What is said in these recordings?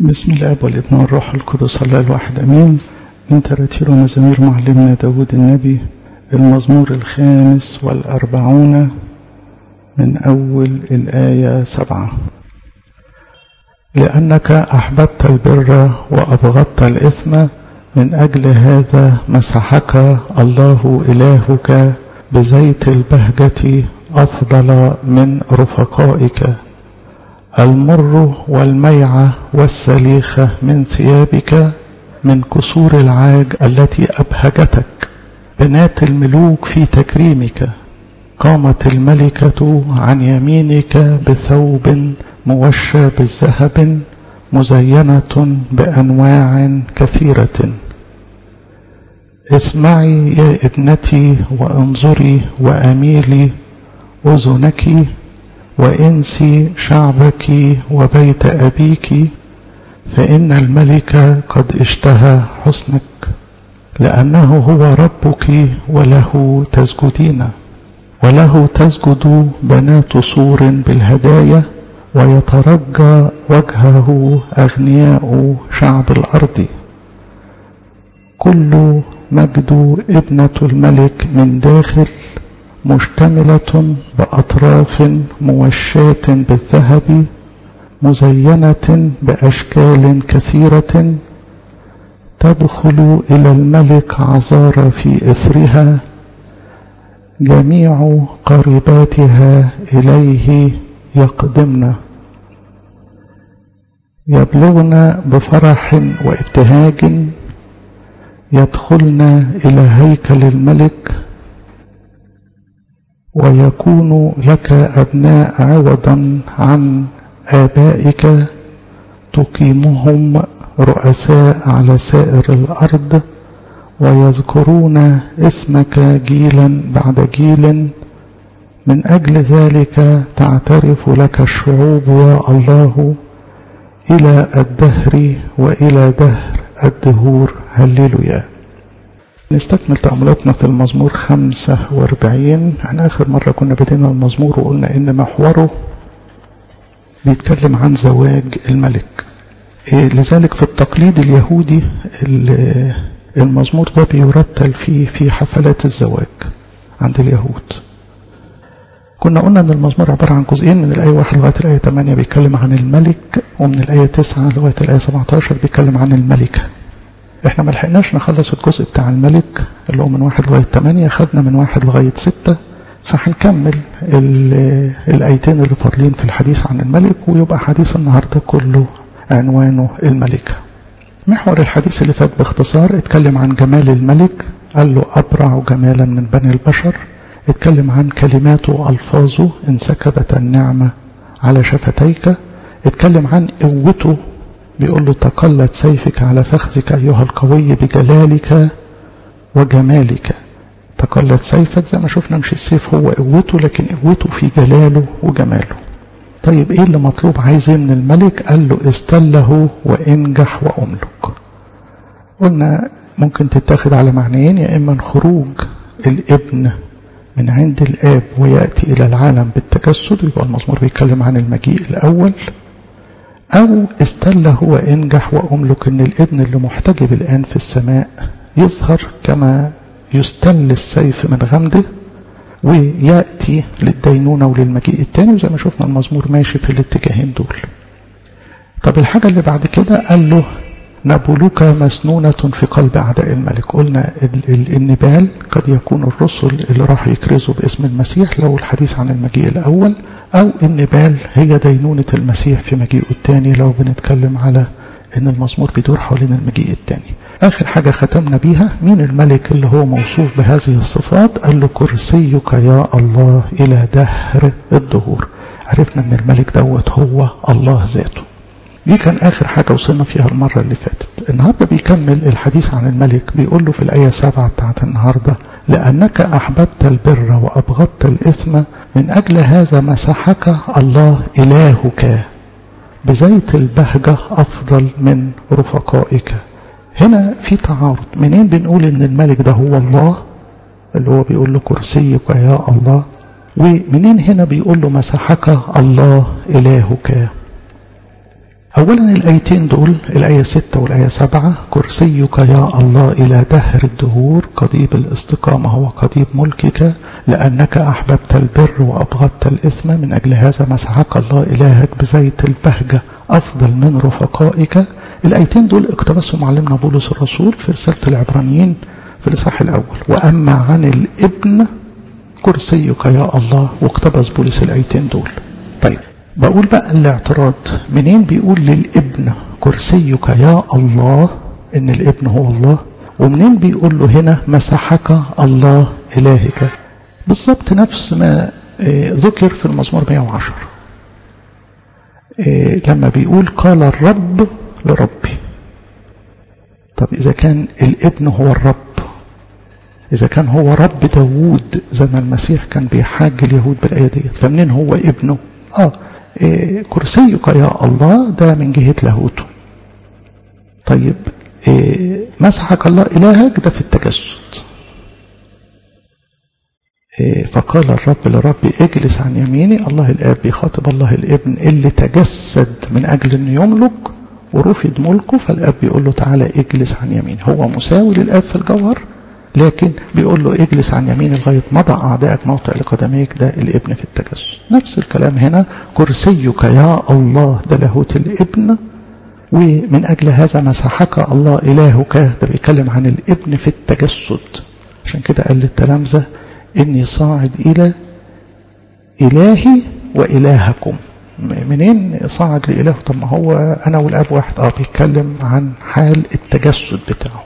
بسم الله والابن والروح القدس الله الواحد امين من تراتير ومزامير معلمنا داود النبي المزمور الخامس والأربعون من أول الآية سبعة لأنك أحببت البر وأبغضت الإثم من أجل هذا مسحك الله إلهك بزيت البهجة أفضل من رفقائك المر والميعة والسليخة من ثيابك من كسور العاج التي أبهجتك بنات الملوك في تكريمك قامت الملكة عن يمينك بثوب موشى بالذهب مزينة بأنواع كثيرة اسمعي يا ابنتي وانظري وأميلي أذنك وانسي شعبك وبيت أبيك فإن الملك قد اشتهى حسنك لأنه هو ربك وله تسجدين وله تسجد بنات صور بالهدايا ويترجى وجهه أغنياء شعب الأرض كل مجد ابنة الملك من داخل مشتملة بأطراف موشاة بالذهب مزينة بأشكال كثيرة تدخل إلى الملك عذار في إثرها جميع قريباتها إليه يقدمن يبلغن بفرح وابتهاج يدخلن إلى هيكل الملك ويكون لك أبناء عوضا عن آبائك تقيمهم رؤساء على سائر الأرض ويذكرون اسمك جيلا بعد جيل من أجل ذلك تعترف لك الشعوب يا الله إلى الدهر وإلى دهر الدهور هللويا نستكمل تأملاتنا في المزمور 45 عن آخر مرة كنا بدينا المزمور وقلنا إن محوره بيتكلم عن زواج الملك لذلك في التقليد اليهودي المزمور ده بيرتل فيه في حفلات الزواج عند اليهود كنا قلنا ان المزمور عبارة عن جزئين من الآية 1 لغاية الآية 8 بيتكلم عن الملك ومن الآية 9 لغاية الآية 17 بيتكلم عن الملكة احنا ما لحقناش نخلص الجزء بتاع الملك اللي هو من 1 لغاية 8 خدنا من 1 لغاية 6 فهنكمل الآيتين اللي فاضلين في الحديث عن الملك ويبقى حديث النهاردة كله عنوانه الملكة محور الحديث اللي فات باختصار اتكلم عن جمال الملك قال له أبرع جمالا من بني البشر اتكلم عن كلماته وألفاظه انسكبت النعمة على شفتيك اتكلم عن قوته بيقول له تقلت سيفك على فخذك أيها القوي بجلالك وجمالك تقلت سيفك زي ما شفنا مش السيف هو قوته لكن قوته في جلاله وجماله طيب ايه اللي مطلوب عايز ايه من الملك قال له استله وانجح واملك قلنا ممكن تتاخد على معنيين يا اما خروج الابن من عند الاب وياتي الى العالم بالتجسد يبقى المزمور بيتكلم عن المجيء الاول او استله وانجح واملك ان الابن اللي محتجب الان في السماء يظهر كما يستل السيف من غمده ويأتي للدينونة وللمجيء الثاني وزي ما شفنا المزمور ماشي في الاتجاهين دول طب الحاجة اللي بعد كده قال له نبلك مسنونة في قلب أعداء الملك قلنا النبال قد يكون الرسل اللي راح يكرزوا باسم المسيح لو الحديث عن المجيء الأول أو النبال هي دينونة المسيح في مجيئه الثاني لو بنتكلم على ان المزمور بيدور حوالين المجيء الثاني آخر حاجة ختمنا بيها مين الملك اللي هو موصوف بهذه الصفات قال له كرسيك يا الله إلى دهر الدهور عرفنا ان الملك دوت هو الله ذاته دي كان آخر حاجة وصلنا فيها المرة اللي فاتت النهاردة بيكمل الحديث عن الملك بيقول له في الآية سبعة بتاعت النهاردة لأنك أحببت البر وأبغضت الإثم من أجل هذا مسحك الله إلهك بزيت البهجة أفضل من رفقائك هنا في تعارض منين بنقول ان الملك ده هو الله اللي هو بيقول له كرسيك يا الله ومنين هنا بيقول له مسحك الله إلهك أولا الآيتين دول الآية ستة والآية سبعة كرسيك يا الله إلى دهر الدهور قضيب الاستقامة هو قضيب ملكك لأنك أحببت البر وأبغضت الإثم من أجل هذا مسحك الله إلهك بزيت البهجة أفضل من رفقائك الآيتين دول اقتبسوا معلمنا بولس الرسول في رسالة العبرانيين في الإصحاح الأول وأما عن الابن كرسيك يا الله واقتبس بولس الآيتين دول طيب بقول بقى الاعتراض منين بيقول للابن كرسيك يا الله ان الابن هو الله ومنين بيقول له هنا مسحك الله إلهك بالضبط نفس ما ذكر في المزمور 110 لما بيقول قال الرب لربي طب إذا كان الابن هو الرب إذا كان هو رب داوود زي ما المسيح كان بيحاج اليهود بالآية دي فمنين هو ابنه آه إيه كرسيك يا الله ده من جهة لاهوته طيب إيه مسحك الله إلهك ده في التجسد إيه فقال الرب لربي اجلس عن يميني الله الآب بيخاطب الله الابن اللي تجسد من أجل أنه يملك ورفض ملكه فالآب بيقول له تعالى اجلس عن يمين هو مساوي للآب في الجوهر لكن بيقول له اجلس عن يمين لغاية مضى أعدائك موطئ لقدميك ده الابن في التجسد نفس الكلام هنا كرسيك يا الله ده لاهوت الابن ومن أجل هذا مسحك الله إلهك ده بيتكلم عن الابن في التجسد عشان كده قال للتلامذة إني صاعد إلى إلهي وإلهكم منين صعد لإله طب ما هو أنا والأب واحد آه بيتكلم عن حال التجسد بتاعه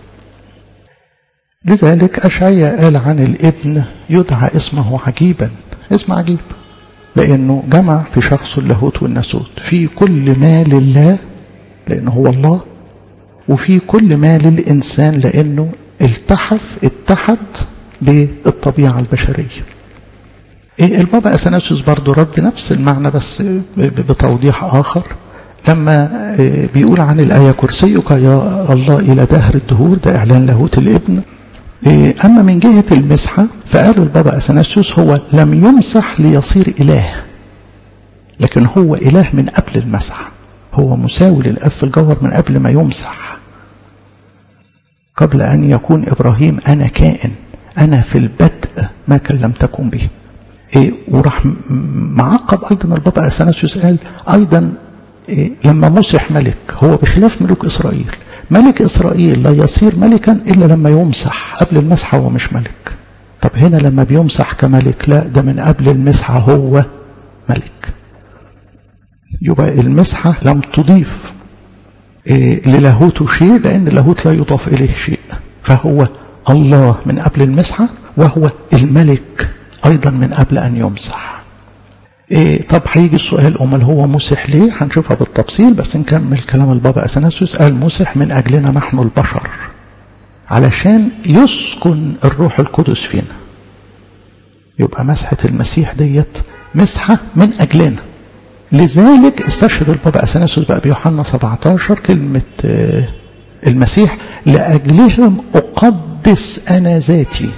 لذلك أشعيا قال عن الابن يدعى اسمه عجيبا اسم عجيب لأنه جمع في شخص اللاهوت والناسوت في كل ما لله لأنه هو الله وفي كل ما للإنسان لأنه التحف اتحد بالطبيعة البشرية البابا أثناسيوس برضه رد نفس المعنى بس بتوضيح آخر لما بيقول عن الآية كرسيك يا الله إلى دهر الدهور ده إعلان لاهوت الابن أما من جهة المسحة فقال البابا أثناسيوس هو لم يمسح ليصير إله لكن هو إله من قبل المسح هو مساوي للأب في الجوهر من قبل ما يمسح قبل أن يكون إبراهيم أنا كائن أنا في البدء ما كلمتكم به إيه وراح معقب أيضا البابا أثناسيوس قال أيضا إيه لما مسح ملك هو بخلاف ملوك إسرائيل ملك إسرائيل لا يصير ملكا إلا لما يمسح قبل المسحة هو مش ملك طب هنا لما بيمسح كملك لا ده من قبل المسحة هو ملك يبقى المسحة لم تضيف إيه للاهوت شيء لأن اللاهوت لا يضاف إليه شيء فهو الله من قبل المسحة وهو الملك أيضا من قبل أن يمسح إيه طب هيجي السؤال أمال هو مسح ليه هنشوفها بالتفصيل بس نكمل كلام البابا أثناسيوس قال مسح من أجلنا نحن البشر علشان يسكن الروح القدس فينا يبقى مسحة المسيح ديت مسحة من أجلنا لذلك استشهد البابا أثناسيوس بقى بيوحنا 17 كلمة المسيح لأجلهم أقدس أنا ذاتي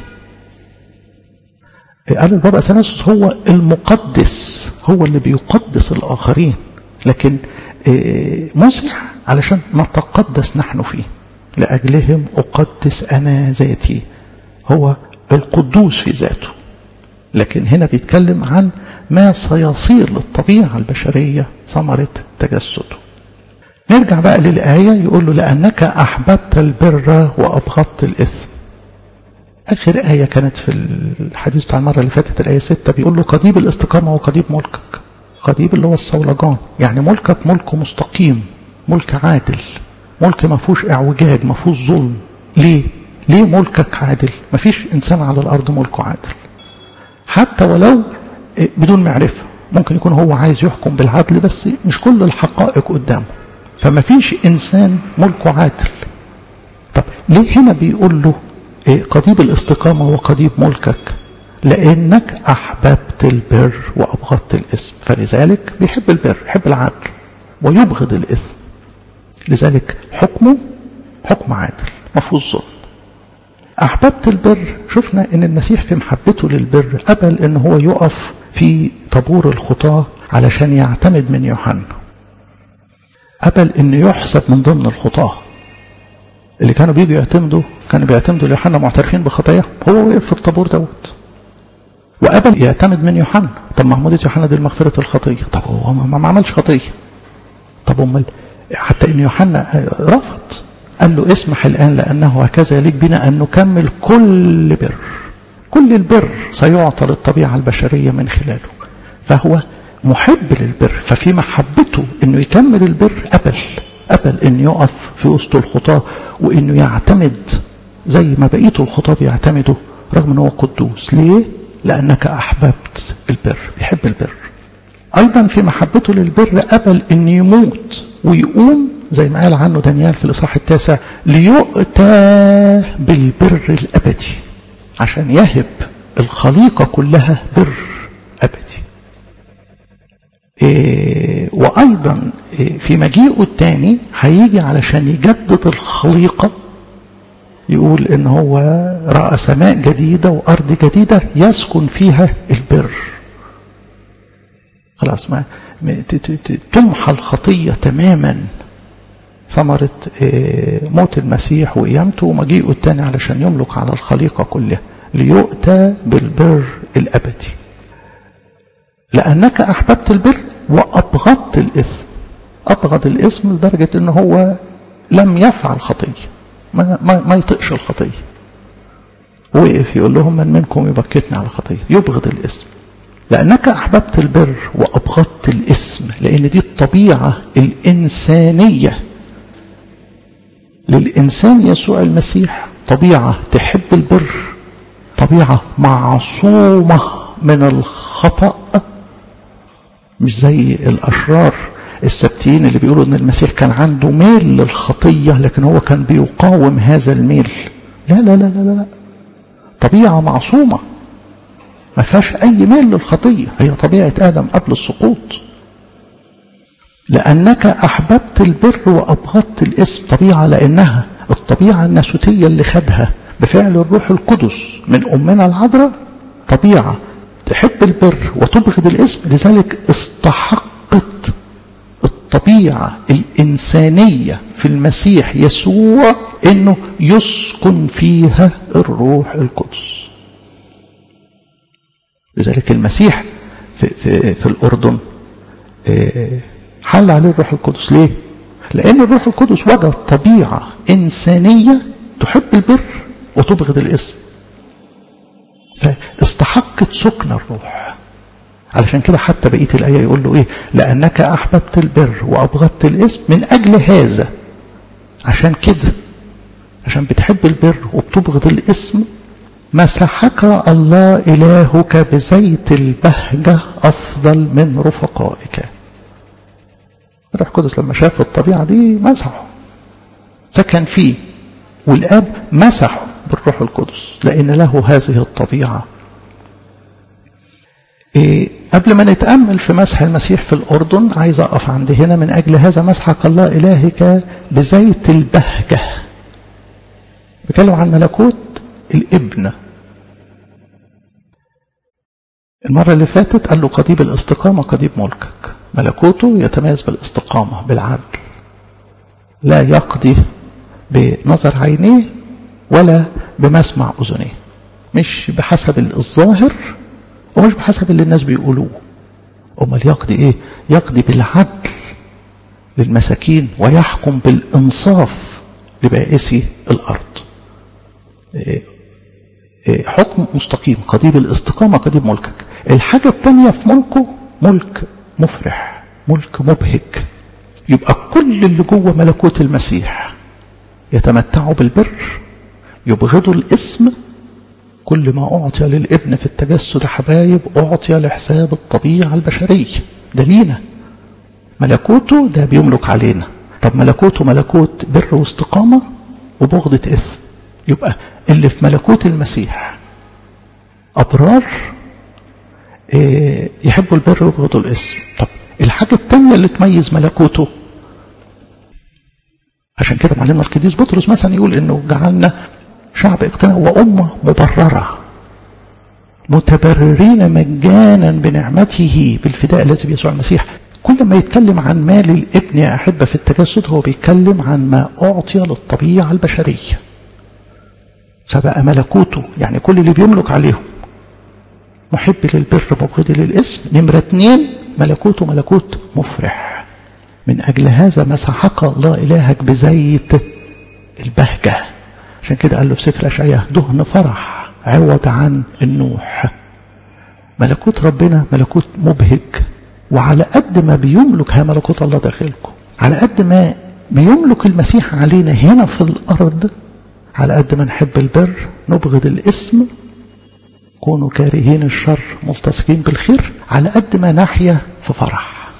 قال البابا أثناسيوس هو المقدس هو اللي بيقدس الآخرين لكن مسح علشان نتقدس نحن فيه لأجلهم أقدس أنا ذاتي هو القدوس في ذاته لكن هنا بيتكلم عن ما سيصير للطبيعة البشرية ثمرة تجسده نرجع بقى للآية يقول له لأنك أحببت البر وأبغضت الإثم آخر آية كانت في الحديث بتاع المرة اللي فاتت الآية 6 بيقول له قضيب الاستقامة وقضيب ملكك قضيب اللي هو الصولجان يعني ملكك ملك مستقيم ملك عادل ملك ما فيهوش اعوجاج ما فيهوش ظلم ليه؟ ليه ملكك عادل؟ ما فيش إنسان على الأرض ملكه عادل حتى ولو بدون معرفة ممكن يكون هو عايز يحكم بالعدل بس مش كل الحقائق قدامه فما فيش إنسان ملكه عادل طب ليه هنا بيقول له قضيب الاستقامة وقضيب ملكك لأنك أحببت البر وأبغضت الإثم فلذلك بيحب البر يحب العدل ويبغض الإثم لذلك حكمه حكم عادل مفروض ظلم أحببت البر شفنا أن المسيح في محبته للبر قبل أن هو يقف في طابور الخطاة علشان يعتمد من يوحنا قبل أن يحسب من ضمن الخطاه اللي كانوا بيجوا يعتمدوا كانوا بيعتمدوا ليوحنا معترفين بخطاياهم هو وقف في الطابور دوت وقبل يعتمد من يوحنا طب معمودية يوحنا دي مغفرة الخطية طب هو ما, ما عملش خطية طب امال حتى ان يوحنا رفض قال له اسمح الآن لأنه هكذا يليق بنا أن نكمل كل بر كل البر سيعطى للطبيعة البشرية من خلاله فهو محب للبر ففي محبته أنه يكمل البر قبل قبل أن يقف في وسط الخطاة وأنه يعتمد زي ما بقية الخطاة بيعتمدوا رغم أنه قدوس ليه؟ لأنك أحببت البر يحب البر أيضا في محبته للبر قبل أن يموت ويقوم زي ما قال عنه دانيال في الإصحاح التاسع ليؤتى بالبر الأبدي عشان يهب الخليقة كلها بر أبدي إيه وأيضا إيه في مجيئه الثاني هيجي علشان يجدد الخليقة يقول إن هو رأى سماء جديدة وأرض جديدة يسكن فيها البر خلاص ما تمحى الخطية تماما ثمرة موت المسيح وقيامته ومجيئه الثاني علشان يملك على الخليقة كلها ليؤتى بالبر الأبدي لأنك أحببت البر وأبغضت الإثم أبغض الإثم لدرجة أنه هو لم يفعل خطية ما, ما, ما يطقش الخطية وقف يقول لهم من منكم يبكتني على خطية يبغض الإثم لأنك أحببت البر وأبغضت الإثم لأن دي الطبيعة الإنسانية للإنسان يسوع المسيح طبيعة تحب البر طبيعة معصومة من الخطأ مش زي الأشرار السبتيين اللي بيقولوا ان المسيح كان عنده ميل للخطية لكن هو كان بيقاوم هذا الميل لا لا لا لا لا طبيعة معصومة ما فيهاش أي ميل للخطية هي طبيعة آدم قبل السقوط لأنك أحببت البر وأبغضت الاسم طبيعة لأنها الطبيعة الناسوتية اللي خدها بفعل الروح القدس من أمنا العذراء طبيعة تحب البر وتبغض الاسم لذلك استحقت الطبيعة الإنسانية في المسيح يسوع أنه يسكن فيها الروح القدس لذلك المسيح في, في, في الأردن حل عليه الروح القدس ليه؟ لأن الروح القدس وجد طبيعة إنسانية تحب البر وتبغض الاسم فاستحقت سكن الروح علشان كده حتى بقية الآية يقول له إيه لأنك أحببت البر وأبغضت الاسم من أجل هذا عشان كده عشان بتحب البر وبتبغض الاسم مسحك الله إلهك بزيت البهجة أفضل من رفقائك الروح القدس لما شاف الطبيعة دي مسحه سكن فيه والآب مسحه بالروح القدس لأن له هذه الطبيعة إيه قبل ما نتأمل في مسح المسيح في الأردن عايز أقف عند هنا من أجل هذا مسحك الله إلهك بزيت البهجة بيتكلم عن ملكوت الابن المرة اللي فاتت قال له قضيب الاستقامة قضيب ملكك ملكوته يتميز بالاستقامة بالعدل لا يقضي بنظر عينيه ولا بمسمع أذنيه مش بحسب الظاهر ومش بحسب اللي الناس بيقولوه أمال يقضي إيه يقضي بالعدل للمساكين ويحكم بالإنصاف لبائسي الأرض إيه إيه حكم مستقيم قضيب الاستقامة قضيب ملكك الحاجة الثانية في ملكه ملك مفرح ملك مبهج يبقى كل اللي جوه ملكوت المسيح يتمتعوا بالبر يبغضوا الاسم كل ما أعطي للابن في التجسد حبايب أعطي لحساب الطبيعة البشرية ده لينا ملكوته ده بيملك علينا طب ملكوته ملكوت بر واستقامة وبغضة إثم يبقى اللي في ملكوت المسيح أبرار إيه يحبوا البر ويبغضوا الإثم طب الحاجة الثانية اللي تميز ملكوته عشان كده معلمنا القديس بطرس مثلا يقول انه جعلنا شعب اقتناع وأمة مبررة متبررين مجانا بنعمته بالفداء الذي بيسوع المسيح كل ما يتكلم عن مال الابن يا أحبة في التجسد هو بيتكلم عن ما أعطي للطبيعة البشرية فبقى ملكوته يعني كل اللي بيملك عليهم محب للبر مبغض للاسم نمرة اتنين ملكوته ملكوت مفرح من أجل هذا مسحك الله إلهك بزيت البهجة عشان كده قال له في سفر أشعياء دهن فرح عوض عن النوح ملكوت ربنا ملكوت مبهج وعلى قد ما بيملك ها ملكوت الله داخلكم على قد ما بيملك المسيح علينا هنا في الأرض على قد ما نحب البر نبغض الاسم كونوا كارهين الشر ملتصقين بالخير على قد ما نحيا في فرح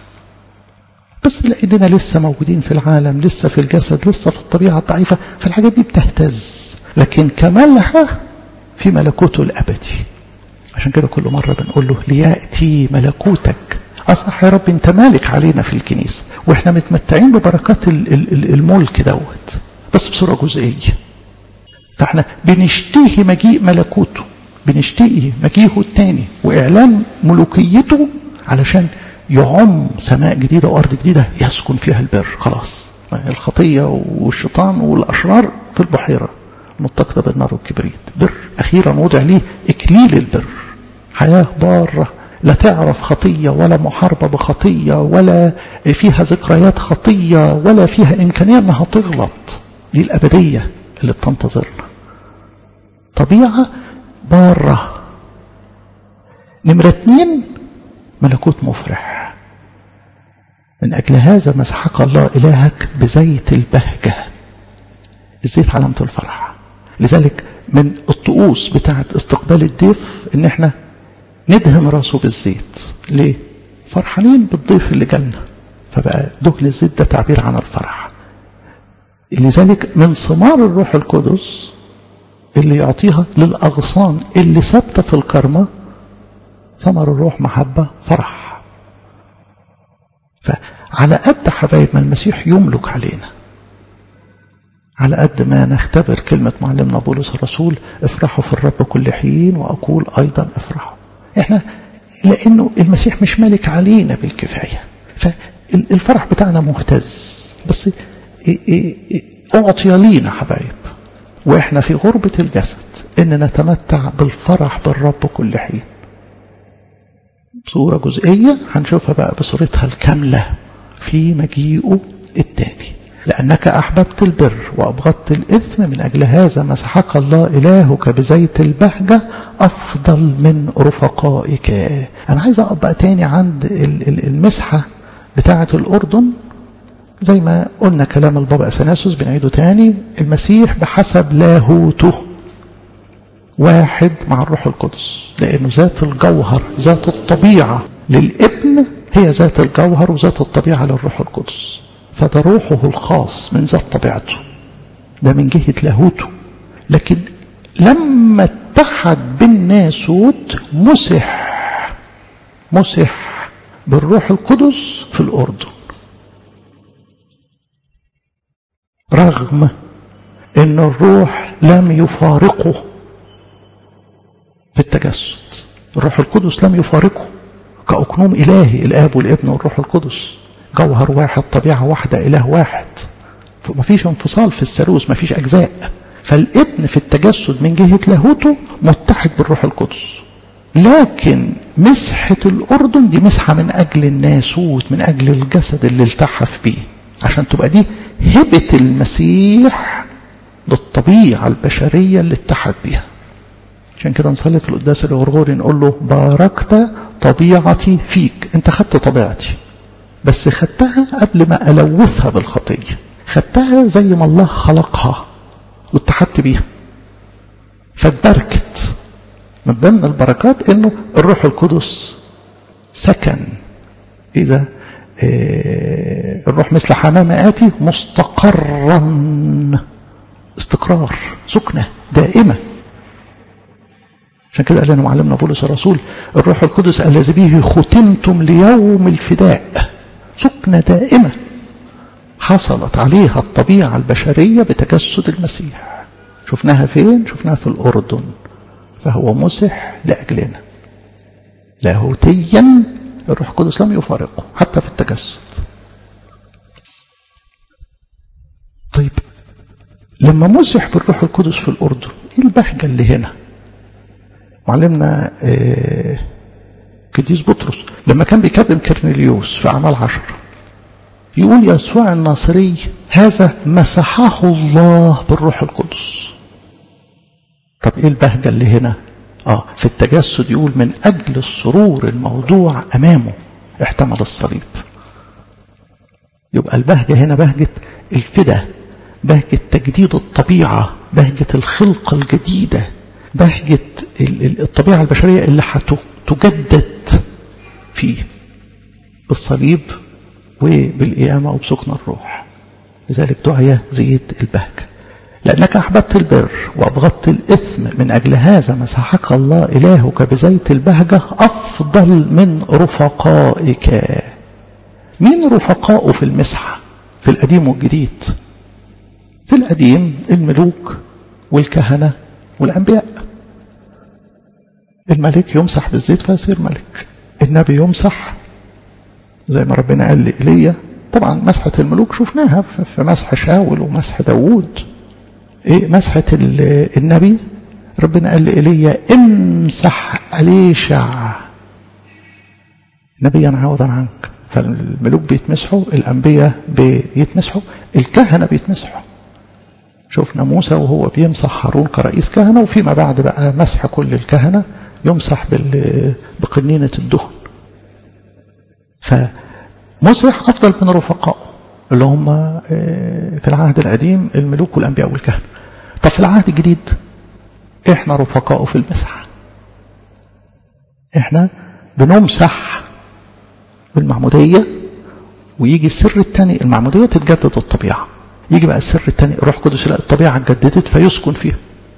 بس لأننا لسه موجودين في العالم لسه في الجسد لسه في الطبيعة الضعيفة فالحاجات دي بتهتز لكن كمالها في ملكوته الأبدي عشان كده كل مرة بنقول له ليأتي ملكوتك أصح يا رب أنت مالك علينا في الكنيسة وإحنا متمتعين ببركات الملك دوت بس بصورة جزئية فإحنا بنشتهي مجيء ملكوته بنشتهي مجيئه الثاني وإعلان ملوكيته علشان يعم سماء جديدة وأرض جديدة يسكن فيها البر خلاص الخطية والشيطان والأشرار في البحيرة متقدة بالنار والكبريت بر أخيرا وضع ليه إكليل البر حياة بارة لا تعرف خطية ولا محاربة بخطية ولا فيها ذكريات خطية ولا فيها إمكانية أنها تغلط دي الأبدية اللي بتنتظرنا طبيعة بارة نمرة اتنين ملكوت مفرح من أجل هذا مسحك الله إلهك بزيت البهجة الزيت علامة الفرح لذلك من الطقوس بتاعة استقبال الضيف ان احنا ندهن راسه بالزيت ليه فرحانين بالضيف اللي جالنا فبقى دهن الزيت ده تعبير عن الفرح لذلك من ثمار الروح القدس اللي يعطيها للأغصان اللي ثابتة في الكرمة ثمر الروح محبة فرح فعلى قد حبايب ما المسيح يملك علينا على قد ما نختبر كلمة معلمنا بولس الرسول افرحوا في الرب كل حين وأقول أيضا افرحوا احنا لأنه المسيح مش مالك علينا بالكفاية فالفرح بتاعنا مهتز بس أعطي لينا حبايب وإحنا في غربة الجسد إن نتمتع بالفرح بالرب كل حين صورة جزئية هنشوفها بقى بصورتها الكاملة في مجيئه التاني لأنك أحببت البر وأبغضت الإثم من أجل هذا مسحك الله إلهك بزيت البهجة أفضل من رفقائك أنا عايز أقف بقى تاني عند المسحة بتاعة الأردن زي ما قلنا كلام البابا أثناسوس بنعيده تاني المسيح بحسب لاهوته واحد مع الروح القدس لأنه ذات الجوهر ذات الطبيعة للابن هي ذات الجوهر وذات الطبيعة للروح القدس فده روحه الخاص من ذات طبيعته ده من جهة لاهوته لكن لما اتحد بالناسوت مسح مسح بالروح القدس في الأردن رغم ان الروح لم يفارقه في التجسد الروح القدس لم يفارقه كأكنوم إلهي الآب والابن والروح القدس جوهر واحد طبيعة واحدة إله واحد ما فيش انفصال في الثالوث ما فيش أجزاء فالابن في التجسد من جهة لاهوته متحد بالروح القدس لكن مسحة الأردن دي مسحة من أجل الناسوت من أجل الجسد اللي التحف بيه عشان تبقى دي هبة المسيح للطبيعة البشرية اللي اتحد بيها عشان كده نصلي في القداس الغرغوري نقول له باركت طبيعتي فيك انت خدت طبيعتي بس خدتها قبل ما ألوثها بالخطية خدتها زي ما الله خلقها واتحدت بيها فاتبركت من ضمن البركات انه الروح القدس سكن اذا الروح مثل حمامة آتي مستقرا استقرار سكنة دائمة عشان كده قال لنا معلمنا بولس الرسول الروح القدس الذي به ختمتم ليوم الفداء سكنة دائمة حصلت عليها الطبيعة البشرية بتجسد المسيح شفناها فين؟ شفناها في الأردن فهو مسح لأجلنا لاهوتيا الروح القدس لم يفارقه حتى في التجسد طيب لما مسح بالروح القدس في الأردن ايه البهجة اللي هنا معلمنا آه قديس بطرس لما كان بيكلم كرنيليوس في أعمال عشر يقول يسوع الناصري هذا مسحه الله بالروح القدس طب ايه البهجة اللي هنا اه في التجسد يقول من اجل السرور الموضوع امامه احتمل الصليب يبقى البهجة هنا بهجة الفدا بهجة تجديد الطبيعة بهجة الخلقة الجديدة بهجة الطبيعة البشرية اللي هتجدد فيه بالصليب وبالقيامة وبسكن الروح لذلك دعي زيد البهجة لأنك أحببت البر وأبغضت الإثم من أجل هذا مسحك الله إلهك بزيت البهجة أفضل من رفقائك مين رفقاؤه في المسحة في القديم والجديد في القديم الملوك والكهنة والأنبياء الملك يمسح بالزيت فيصير ملك النبي يمسح زي ما ربنا قال لإيليا طبعا مسحة الملوك شفناها في مسح شاول ومسح داوود ايه مسحة النبي ربنا قال لإيليا امسح أليشع نبيا عوضا عنك فالملوك بيتمسحوا الأنبياء بيتمسحوا الكهنة بيتمسحوا شفنا موسى وهو بيمسح هارون كرئيس كهنة وفيما بعد بقى مسح كل الكهنة يمسح بقنينة الدهن فمسح أفضل من رفقائه اللي هم في العهد القديم الملوك والأنبياء والكهنة طب في العهد الجديد احنا رفقائه في المسح احنا بنمسح بالمعمودية ويجي السر الثاني المعمودية تتجدد الطبيعة يجي بقى السر الثاني الروح القدس يلاقي الطبيعة اتجددت فيسكن فيها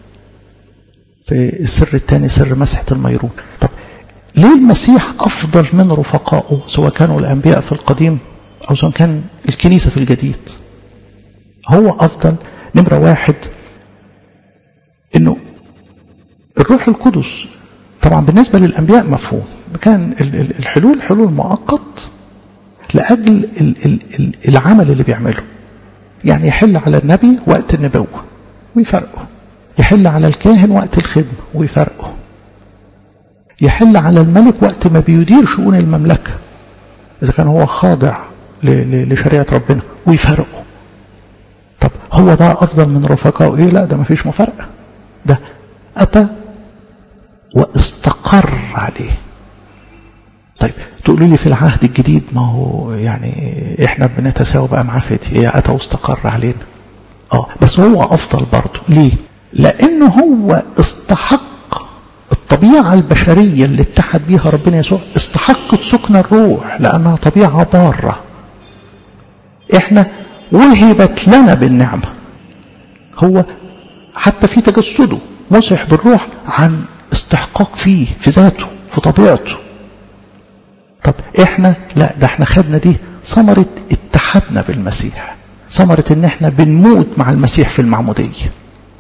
في السر الثاني سر مسحة الميرون طب ليه المسيح أفضل من رفقائه سواء كانوا الأنبياء في القديم أو سواء كان الكنيسة في الجديد هو أفضل نمرة واحد إنه الروح القدس طبعا بالنسبة للأنبياء مفهوم كان الحلول حلول مؤقت لأجل العمل اللي بيعمله يعني يحل على النبي وقت النبوة ويفرقه يحل على الكاهن وقت الخدمة ويفرقه يحل على الملك وقت ما بيدير شؤون المملكة إذا كان هو خاضع لشريعة ربنا ويفرقه طب هو ده أفضل من رفقائه إيه لا ده ما فيش مفارقة ده أتى واستقر عليه طيب تقولوا لي في العهد الجديد ما هو يعني احنا بنتساوى بقى مع فتي هي اتى واستقر علينا اه بس هو افضل برضه ليه لانه هو استحق الطبيعة البشرية اللي اتحد بيها ربنا يسوع استحقت سكن الروح لأنها طبيعة بارة احنا وهبت لنا بالنعمة هو حتى في تجسده مسح بالروح عن استحقاق فيه في ذاته في طبيعته طب احنا لا ده احنا خدنا دي ثمرة اتحادنا بالمسيح ثمرة ان احنا بنموت مع المسيح في المعمودية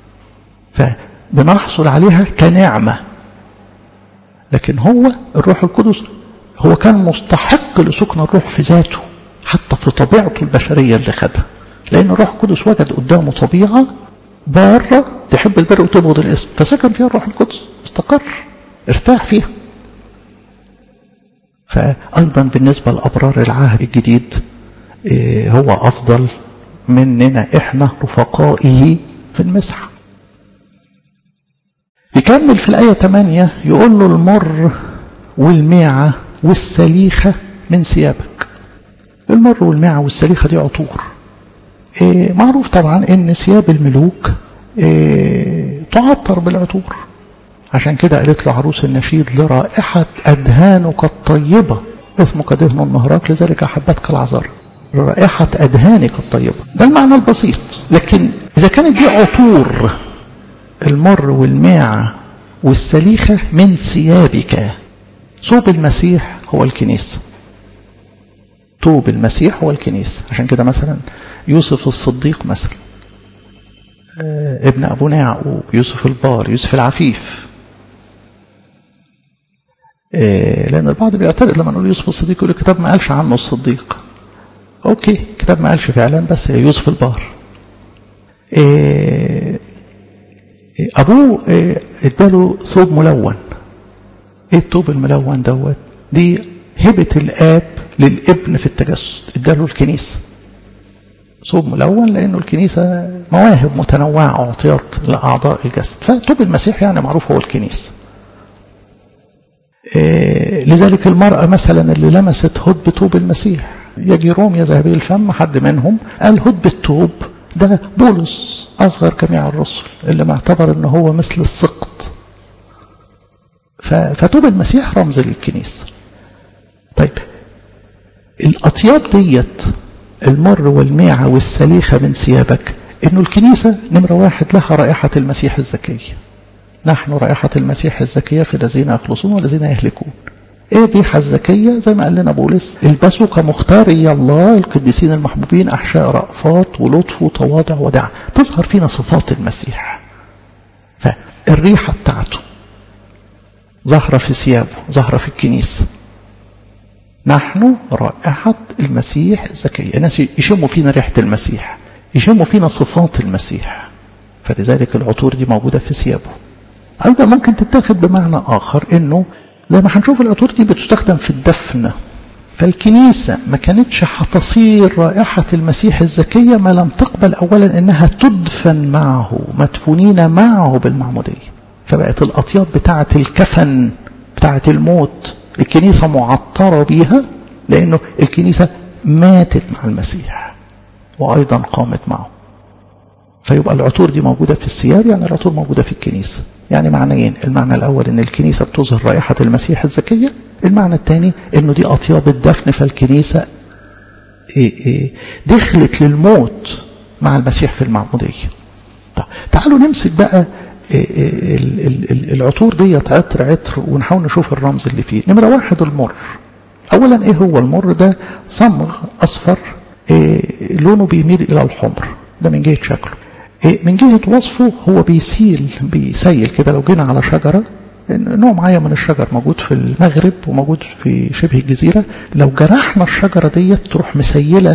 فبنحصل عليها كنعمة لكن هو الروح القدس هو كان مستحق لسكن الروح في ذاته حتى في طبيعته البشرية اللي خدها لأن الروح القدس وجد قدامه طبيعة بارة تحب البر وتبغض الاسم فسكن فيها الروح القدس استقر ارتاح فيها فأيضا بالنسبة لأبرار العهد الجديد هو أفضل مننا إحنا رفقائه في المسح يكمل في الآية 8 يقول له المر والميعة والسليخة من ثيابك المر والميعة والسليخة دي عطور إيه معروف طبعا ان ثياب الملوك إيه تعطر بالعطور عشان كده قالت له عروس النشيد لرائحة أدهانك الطيبة اسمك دهن النهراك لذلك أحبتك العذار رائحة أدهانك الطيبة ده المعنى البسيط لكن إذا كانت دي عطور المر والماعة والسليخة من ثيابك ثوب المسيح هو الكنيسة ثوب المسيح هو الكنيسة عشان كده مثلا يوسف الصديق مثلا ابن أبونا يعقوب يوسف البار يوسف العفيف إيه لأن البعض بيعترض لما نقول يوسف الصديق يقول الكتاب ما قالش عنه الصديق أوكي الكتاب ما قالش فعلا بس يوسف البار إيه أبوه إيه اداله ثوب ملون إيه الثوب الملون دوت دي هبة الآب للابن في التجسد اداله الكنيسة ثوب ملون لأنه الكنيسة مواهب متنوعة أعطيت لأعضاء الجسد فثوب المسيح يعني معروف هو الكنيسة إيه لذلك المرأة مثلا اللي لمست هد توب المسيح يا جيروم يا ذهبي الفم حد منهم قال هد التوب ده بولس أصغر جميع الرسل اللي معتبر أنه هو مثل السقط فتوب المسيح رمز للكنيسة طيب الأطياب ديت المر والميعة والسليخة من ثيابك إنه الكنيسة نمرة واحد لها رائحة المسيح الزكية نحن رائحة المسيح الزكية في الذين يخلصون والذين يهلكون ايه الريحة الزكية زي ما قال لنا بولس البسوا كمختاري الله القديسين المحبوبين أحشاء رأفات ولطف وتواضع ودع تظهر فينا صفات المسيح فالريحة بتاعته ظاهرة في ثيابه ظاهرة في الكنيسة نحن رائحة المسيح الزكية الناس يشموا فينا ريحة المسيح يشموا فينا صفات المسيح فلذلك العطور دي موجودة في ثيابه أيضا ممكن تتاخد بمعنى آخر إنه زي ما هنشوف العطور دي بتستخدم في الدفن فالكنيسة ما كانتش هتصير رائحة المسيح الزكية ما لم تقبل أولا إنها تدفن معه مدفونين معه بالمعمودية فبقت الأطياب بتاعة الكفن بتاعة الموت الكنيسة معطرة بيها لأنه الكنيسة ماتت مع المسيح وأيضا قامت معه فيبقى العطور دي موجودة في الثياب يعني العطور موجودة في الكنيسة يعني معنيين المعنى الأول أن الكنيسة بتظهر رائحة المسيح الزكية المعنى الثاني أنه دي أطياب الدفن فالكنيسة دخلت للموت مع المسيح في المعمودية طيب تعالوا نمسك بقى العطور ديت عطر عطر ونحاول نشوف الرمز اللي فيه نمرة واحد المر أولا إيه هو المر ده صمغ أصفر لونه بيميل إلى الحمر ده من جهة شكله من جهة وصفه هو بيسيل بيسيل كده لو جينا على شجرة نوع معين من الشجر موجود في المغرب وموجود في شبه الجزيرة لو جرحنا الشجرة ديت تروح مسيلة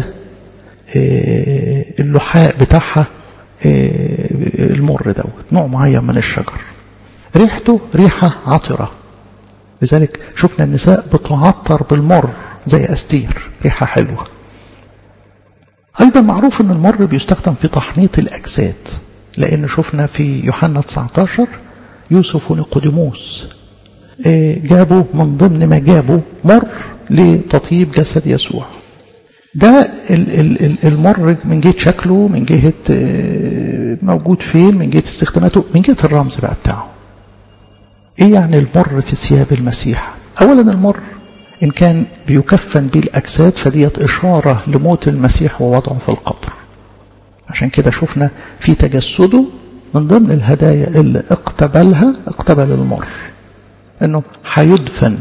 اللحاء بتاعها المر دوت نوع معين من الشجر ريحته ريحة عطرة لذلك شفنا النساء بتعطر بالمر زي أستير ريحة حلوة أيضا معروف أن المر بيستخدم في تحنيط الأجساد لأن شفنا في يوحنا 19 يوسف ونيقوديموس جابوا من ضمن ما جابوا مر لتطيب جسد يسوع ده المر من جهة شكله من جهة موجود فين من جهة استخداماته من جهة الرمز بقى بتاعه ايه يعني المر في ثياب المسيح اولا المر إن كان بيكفن به الأجساد فديت إشارة لموت المسيح ووضعه في القبر عشان كده شفنا في تجسده من ضمن الهدايا اللي اقتبلها اقتبل المر انه هيدفن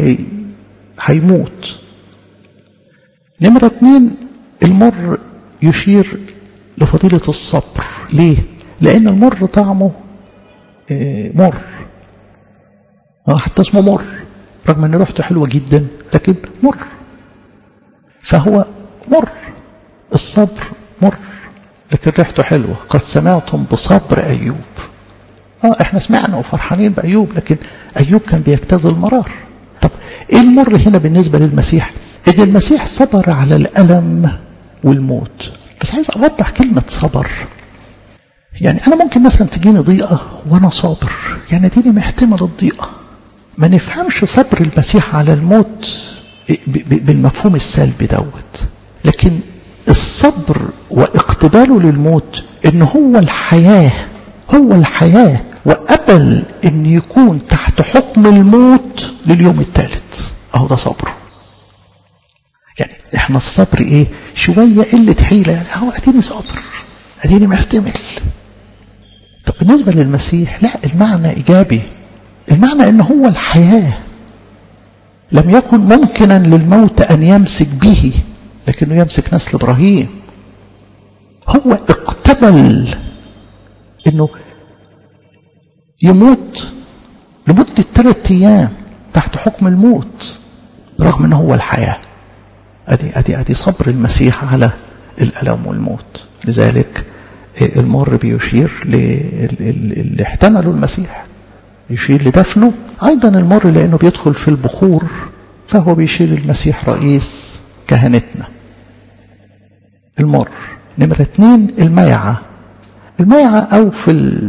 هيموت نمرة اتنين المر يشير لفضيلة الصبر ليه؟ لأن المر طعمه مر حتى اسمه مر رغم ان ريحته حلوه جدا لكن مر فهو مر الصبر مر لكن ريحته حلوه قد سمعتم بصبر ايوب اه احنا سمعنا وفرحانين بايوب لكن ايوب كان بيجتاز المرار طب ايه المر هنا بالنسبه للمسيح ان المسيح صبر على الالم والموت بس عايز اوضح كلمه صبر يعني انا ممكن مثلا تجيني ضيقه وانا صابر يعني اديني محتمل الضيقه ما نفهمش صبر المسيح على الموت بالمفهوم السلبي دوت لكن الصبر واقتباله للموت ان هو الحياة هو الحياة وقبل ان يكون تحت حكم الموت لليوم الثالث اهو ده صبره يعني احنا الصبر ايه شوية قلة حيلة يعني اهو اديني صابر اديني محتمل طب بالنسبة للمسيح لا المعنى ايجابي المعنى ان هو الحياة لم يكن ممكنا للموت ان يمسك به لكنه يمسك نسل ابراهيم هو اقتبل انه يموت لمدة ثلاثة ايام تحت حكم الموت رغم أنه هو الحياة أدي, أدي, أدي صبر المسيح على الألم والموت لذلك المر بيشير اللي احتملوا المسيح يشير لدفنه أيضا المر لأنه بيدخل في البخور فهو بيشير المسيح رئيس كهنتنا المر نمرة اتنين الميعة الميعة أو في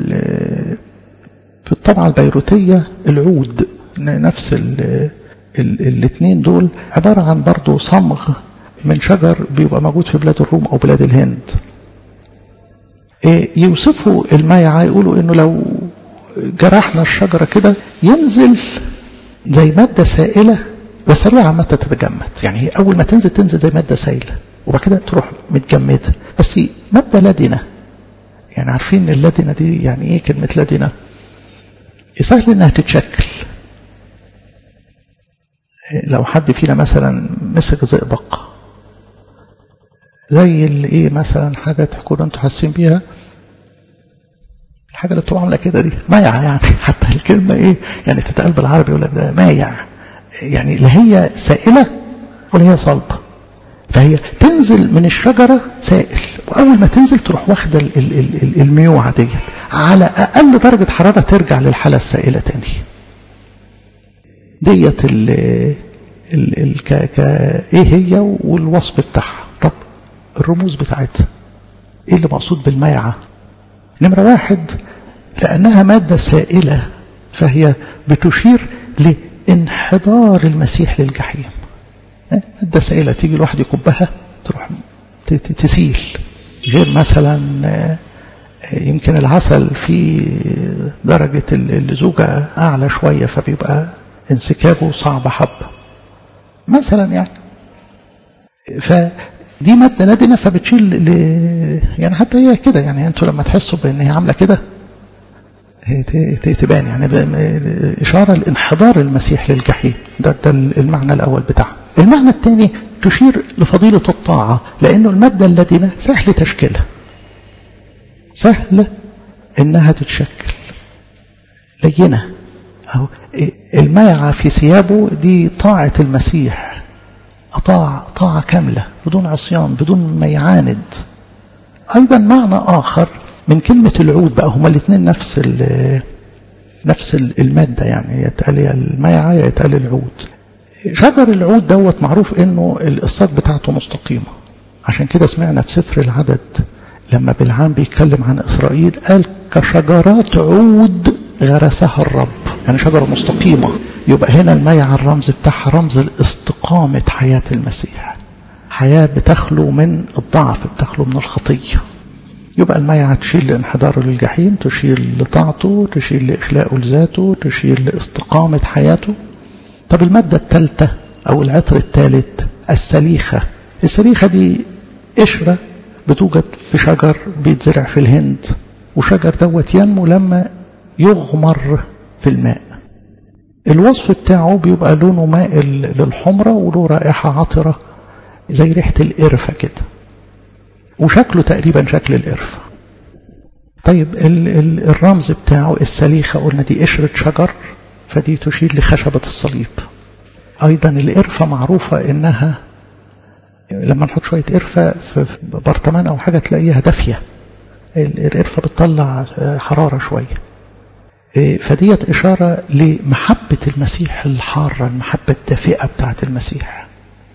في الطبعة البيروتية العود نفس الاثنين دول عبارة عن برضو صمغ من شجر بيبقى موجود في بلاد الروم أو بلاد الهند يوصفوا الميعة يقولوا إنه لو جرحنا الشجرة كده ينزل زي مادة سائلة وسريعة متى تتجمد يعني هي أول ما تنزل تنزل زي مادة سائلة وبعد كده تروح متجمدة بس مادة لدنة يعني عارفين اللدنة دي يعني ايه كلمة لدنة سهل انها تتشكل لو حد فينا مثلا مسك زئبق زي اللي ايه مثلا حاجة تحكوا انتوا حاسين بيها الحاجة اللي بتبقى عاملة كده دي مايع يعني حتى الكلمة ايه يعني تتقال بالعربي يقول لك ده مايع يعني لا هي سائلة ولا هي صلبة فهي تنزل من الشجرة سائل وأول ما تنزل تروح واخدة الميوعة دي على أقل درجة حرارة ترجع للحالة السائلة تاني ديت ال ال ال ك ك ايه هي والوصف بتاعها طب الرموز بتاعتها ايه اللي مقصود بالميعة نمرة واحد لأنها مادة سائلة فهي بتشير لانحدار المسيح للجحيم مادة سائلة تيجي الواحد يكبها تروح تسيل غير مثلا يمكن العسل في درجة اللزوجة أعلى شوية فبيبقى انسكابه صعب حبة مثلا يعني فدي مادة لدنة فبتشيل ل... يعني حتى هي كده يعني انتوا لما تحسوا بان هي عاملة كده تبان يعني إشارة لانحدار المسيح للجحيم ده, ده المعنى الأول بتاعها المعنى الثاني تشير لفضيلة الطاعة لأنه المادة اللدنة سهل تشكيلها سهل إنها تتشكل لينة أو الميعة في ثيابه دي طاعة المسيح أطاع طاعة كاملة بدون عصيان بدون ما يعاند أيضا معنى آخر من كلمة العود بقى هما الاثنين نفس نفس المادة يعني يتقال الميعة يتقال العود شجر العود دوت معروف انه القصات بتاعته مستقيمة عشان كده سمعنا في سفر العدد لما بالعام بيتكلم عن إسرائيل قال كشجرات عود غرسها الرب يعني شجرة مستقيمة يبقى هنا الميع الرمز بتاعها رمز الاستقامة حياة المسيح حياة بتخلو من الضعف بتخلو من الخطية يبقى الميعة تشير لانحداره للجحيم تشير لطاعته تشير لإخلاقه لذاته تشير لاستقامة حياته طب المادة الثالثة أو العطر الثالث السليخة السليخة دي قشرة بتوجد في شجر بيتزرع في الهند وشجر دوت ينمو لما يغمر في الماء الوصف بتاعه بيبقى لونه مائل للحمرة وله رائحة عطرة زي ريحة القرفة كده وشكله تقريبا شكل القرفة طيب ال ال الرمز بتاعه السليخة قلنا دي قشرة شجر فدي تشير لخشبة الصليب أيضا القرفة معروفة إنها لما نحط شوية قرفة في برطمان أو حاجة تلاقيها دافية القرفة بتطلع حرارة شوية فديت إشارة لمحبة المسيح الحارة المحبة الدافئة بتاعت المسيح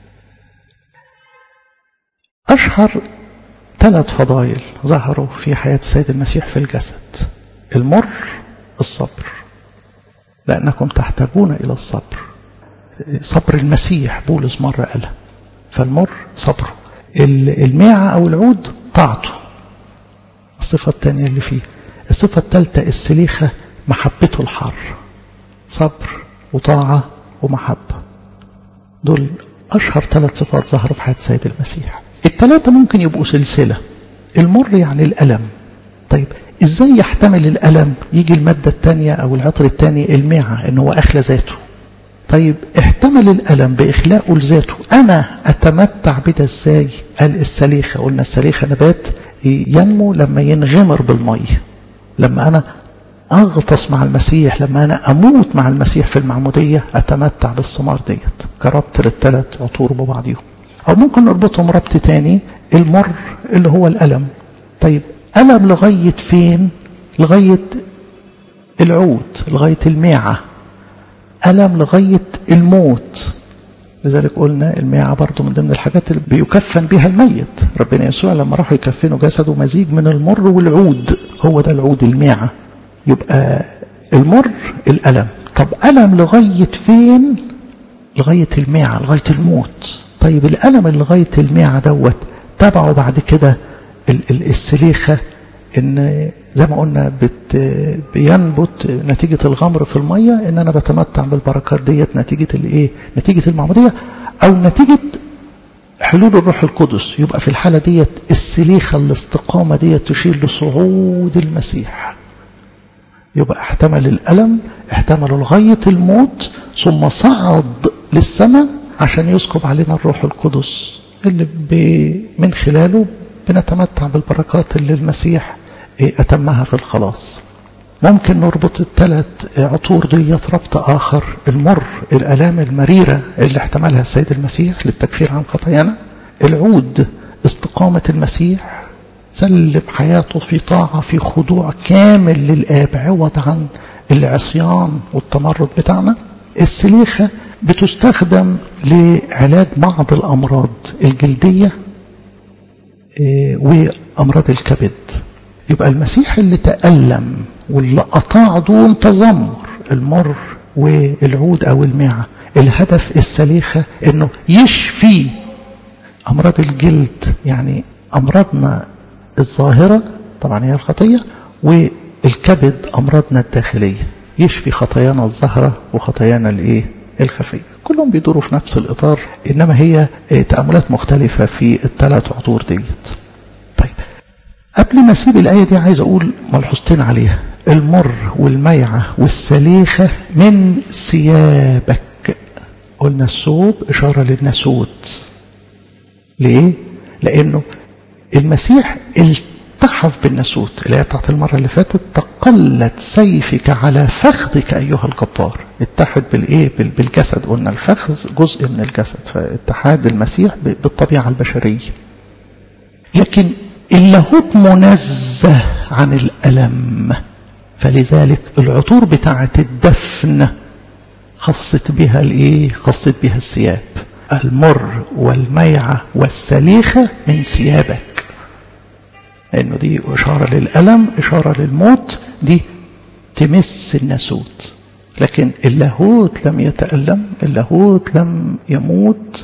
أشهر ثلاث فضائل ظهروا في حياة السيد المسيح في الجسد المر الصبر لأنكم تحتاجون إلى الصبر صبر المسيح بولس مرة قالها فالمر صبره الميعة أو العود طاعته الصفة الثانية اللي فيه الصفة الثالثة السليخة محبته الحار صبر وطاعة ومحبة دول أشهر ثلاث صفات ظهروا في حياة السيد المسيح الثلاثة ممكن يبقوا سلسلة المر يعني الألم طيب ازاي يحتمل الألم يجي المادة الثانية أو العطر الثاني الميعة إن هو أخلى ذاته طيب احتمل الألم بإخلاقه لذاته أنا أتمتع بده ازاي قال السليخة قلنا السليخة نبات ينمو لما ينغمر بالمية لما أنا أغطس مع المسيح لما أنا أموت مع المسيح في المعمودية أتمتع بالثمار ديت كربط للثلاث عطور ببعضهم أو ممكن نربطهم ربط تاني المر اللي هو الألم طيب ألم لغاية فين لغاية العود لغاية الميعة ألم لغاية الموت لذلك قلنا الميعة برضو من ضمن الحاجات اللي بيكفن بها الميت ربنا يسوع لما راحوا يكفنوا جسده مزيج من المر والعود هو ده العود الميعة يبقى المر الألم طب ألم لغاية فين لغاية الميعة لغاية الموت طيب الألم اللي لغاية الميعة دوت تبعه بعد كده السليخة ان زي ما قلنا بت بينبت نتيجة الغمر في المية ان انا بتمتع بالبركات ديت نتيجة الايه نتيجة المعمودية او نتيجة حلول الروح القدس يبقى في الحالة ديت السليخة الاستقامة ديت تشير لصعود المسيح يبقى احتمل الألم احتمل لغاية الموت ثم صعد للسماء عشان يسكب علينا الروح القدس اللي من خلاله بنتمتع بالبركات اللي المسيح أتمها في الخلاص ممكن نربط الثلاث عطور ديت ربط آخر المر الألام المريرة اللي احتملها السيد المسيح للتكفير عن خطايانا العود استقامة المسيح سلم حياته في طاعة في خضوع كامل للآب عوض عن العصيان والتمرد بتاعنا السليخة بتستخدم لعلاج بعض الأمراض الجلدية وأمراض الكبد يبقى المسيح اللي تألم واللي أطاع دون تذمر المر والعود أو المعة الهدف السليخة أنه يشفي أمراض الجلد يعني أمراضنا الظاهرة طبعا هي الخطية والكبد أمراضنا الداخلية يشفي خطايانا الظاهرة وخطايانا الإيه الخفية كلهم بيدوروا في نفس الإطار إنما هي تأملات مختلفة في الثلاث عطور ديت طيب قبل ما أسيب الآية دي عايز أقول ملحوظتين عليها المر والميعة والسليخة من ثيابك قلنا الثوب إشارة للناسوت ليه؟ لأنه المسيح التحف بالناسوت اللي هي بتاعت المرة اللي فاتت تقلت سيفك على فخذك أيها الجبار اتحد بالإيه بالجسد قلنا الفخذ جزء من الجسد فاتحاد المسيح بالطبيعة البشرية لكن اللاهوت منزه عن الألم فلذلك العطور بتاعة الدفن خصت بها الايه خصت بها الثياب المر والميعة والسليخة من ثيابك لأنه دي إشارة للألم إشارة للموت دي تمس الناسوت لكن اللاهوت لم يتألم اللاهوت لم يموت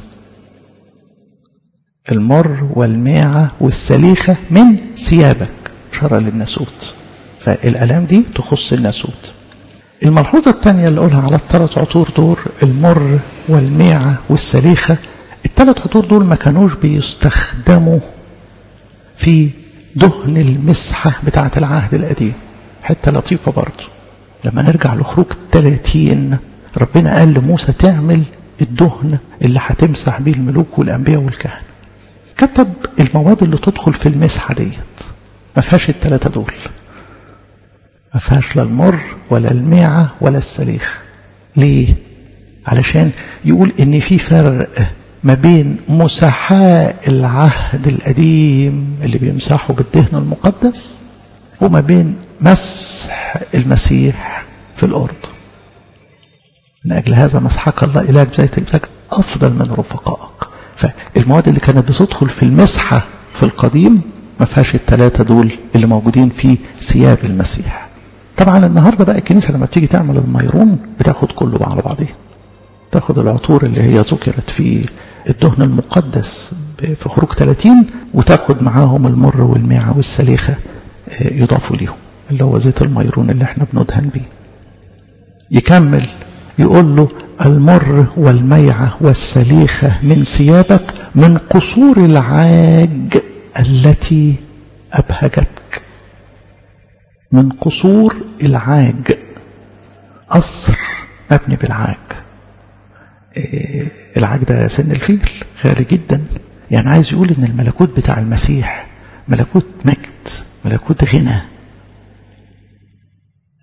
المر والميعة والسليخة من ثيابك إشارة للناسوت فالألام دي تخص الناسوت الملحوظة الثانية اللي أقولها على الثلاث عطور دول المر والميعة والسليخة الثلاث عطور دول ما كانوش بيستخدموا في دهن المسحة بتاعة العهد القديم حتة لطيفة برضه لما نرجع لخروج 30 ربنا قال لموسى تعمل الدهن اللي هتمسح بيه الملوك والأنبياء والكهنة كتب المواد اللي تدخل في المسحة ديت ما فيهاش الثلاثة دول ما فيهاش لا المر ولا الميعة ولا السليخ ليه علشان يقول ان في فرق ما بين مسحاء العهد القديم اللي بيمسحوا بالدهن المقدس وما بين مسح المسيح في الأرض من أجل هذا مسحك الله إله بزيت الفجر أفضل من رفقائك فالمواد اللي كانت بتدخل في المسحة في القديم ما فيهاش الثلاثة دول اللي موجودين في ثياب المسيح طبعا النهاردة بقى الكنيسة لما بتيجي تعمل الميرون بتاخد كله على بعضيه تاخد العطور اللي هي ذكرت في الدهن المقدس في خروج 30 وتاخد معاهم المر والميعة والسليخة يضافوا ليهم اللي هو زيت الميرون اللي احنا بندهن بيه يكمل يقول له المر والميعة والسليخة من ثيابك من قصور العاج التي أبهجتك من قصور العاج قصر مبني بالعاج إيه العاج ده سن الفيل غالي جدا يعني عايز يقول ان الملكوت بتاع المسيح ملكوت مجد ملكوت غنى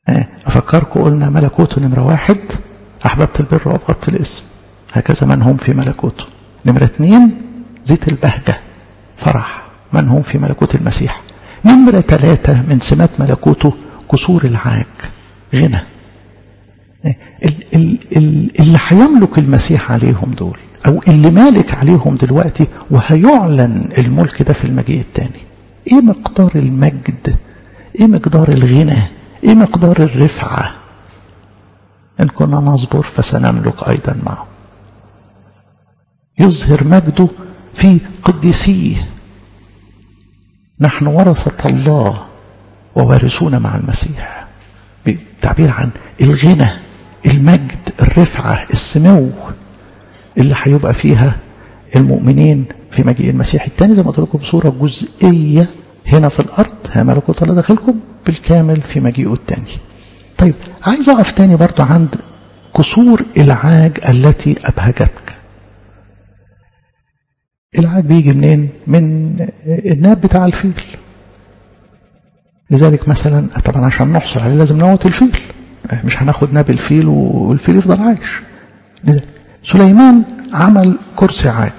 أفكركم قلنا ملكوته نمرة واحد أحببت البر وأبغضت الاسم هكذا من هم في ملكوته نمرة اثنين زيت البهجة فرح من هم في ملكوت المسيح نمرة ثلاثة من سمات ملكوته كسور العاج غنى اللي هيملك المسيح عليهم دول أو اللي مالك عليهم دلوقتي وهيعلن الملك ده في المجيء الثاني إيه مقدار المجد إيه مقدار الغنى إيه مقدار الرفعة إن كنا نصبر فسنملك أيضا معه يظهر مجده في قديسيه نحن ورثة الله ووارثون مع المسيح بالتعبير عن الغنى المجد الرفعة السمو اللي هيبقى فيها المؤمنين في مجيء المسيح الثاني زي ما قلت لكم بصورة جزئية هنا في الأرض ها ملكوت الله داخلكم بالكامل في مجيئه الثاني طيب عايز أقف تاني برضو عند كسور العاج التي أبهجتك العاج بيجي منين من الناب بتاع الفيل لذلك مثلا طبعا عشان نحصل عليه لازم نموت الفيل مش هناخد ناب الفيل والفيل يفضل عايش لذلك سليمان عمل كرسي عاج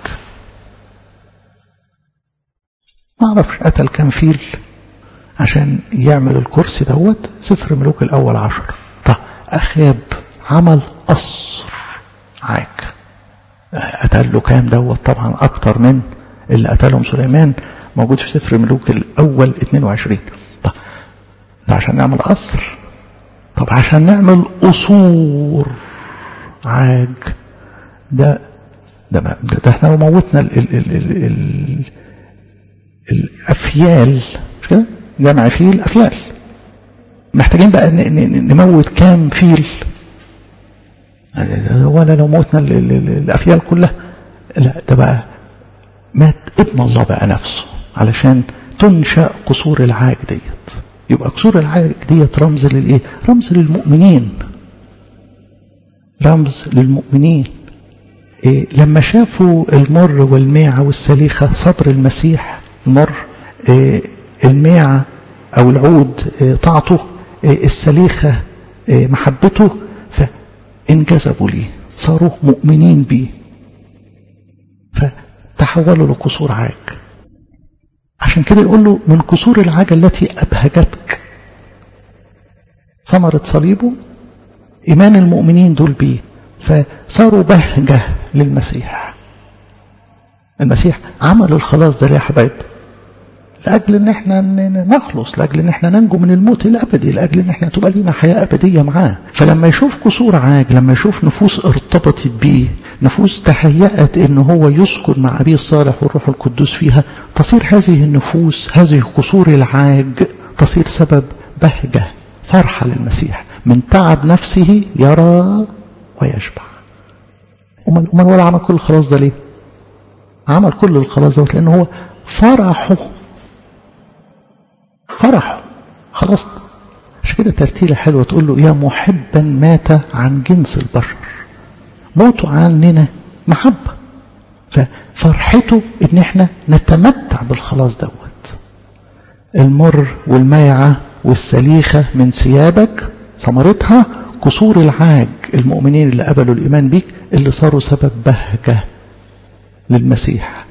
ما اعرفش قتل كام فيل عشان يعمل الكرسي دوت سفر ملوك الاول عشر طب اخاب عمل قصر عاج قتل له كام دوت طبعا اكتر من اللي قتلهم سليمان موجود في سفر ملوك الاول 22 طب ده عشان نعمل قصر طب عشان نعمل قصور عاج ده ده, ده, ده احنا لو موتنا ال ال ال ال ال الافيال مش كده جمع فيل افيال محتاجين بقى نموت كام فيل ولا لو موتنا الافيال كلها لا ده بقى مات ابن الله بقى نفسه علشان تنشأ قصور العاج ديت يبقى قصور العاج ديت رمز للايه رمز للمؤمنين رمز للمؤمنين إيه لما شافوا المر والميعة والسليخة صبر المسيح المر إيه الميعة أو العود إيه طاعته إيه السليخة إيه محبته فانجذبوا ليه صاروا مؤمنين بيه فتحولوا لقصور عاج عشان كده يقول له من قصور العاج التي أبهجتك ثمرة صليبه إيمان المؤمنين دول بيه فصاروا بهجة للمسيح المسيح عمل الخلاص ده يا حبايب لأجل ان احنا نخلص لأجل ان احنا ننجو من الموت الأبدي لأجل ان احنا تبقى لنا حياة أبدية معاه فلما يشوف قصور عاج لما يشوف نفوس ارتبطت بيه نفوس تهيأت ان هو يسكن مع أبيه الصالح والروح القدوس فيها تصير هذه النفوس هذه قصور العاج تصير سبب بهجة فرحة للمسيح من تعب نفسه يرى ويشبع أمال أمال ولا عمل كل الخلاص ده ليه؟ عمل كل الخلاص دوت لأنه هو فرحه فرحه خلاص عشان كده ترتيلة حلوة تقول له يا محبا مات عن جنس البشر موته عننا محبة ففرحته ان احنا نتمتع بالخلاص دوت المر والميعة والسليخة من ثيابك ثمرتها قصور العاج المؤمنين اللي قبلوا الإيمان بيك اللي صاروا سبب بهجة للمسيح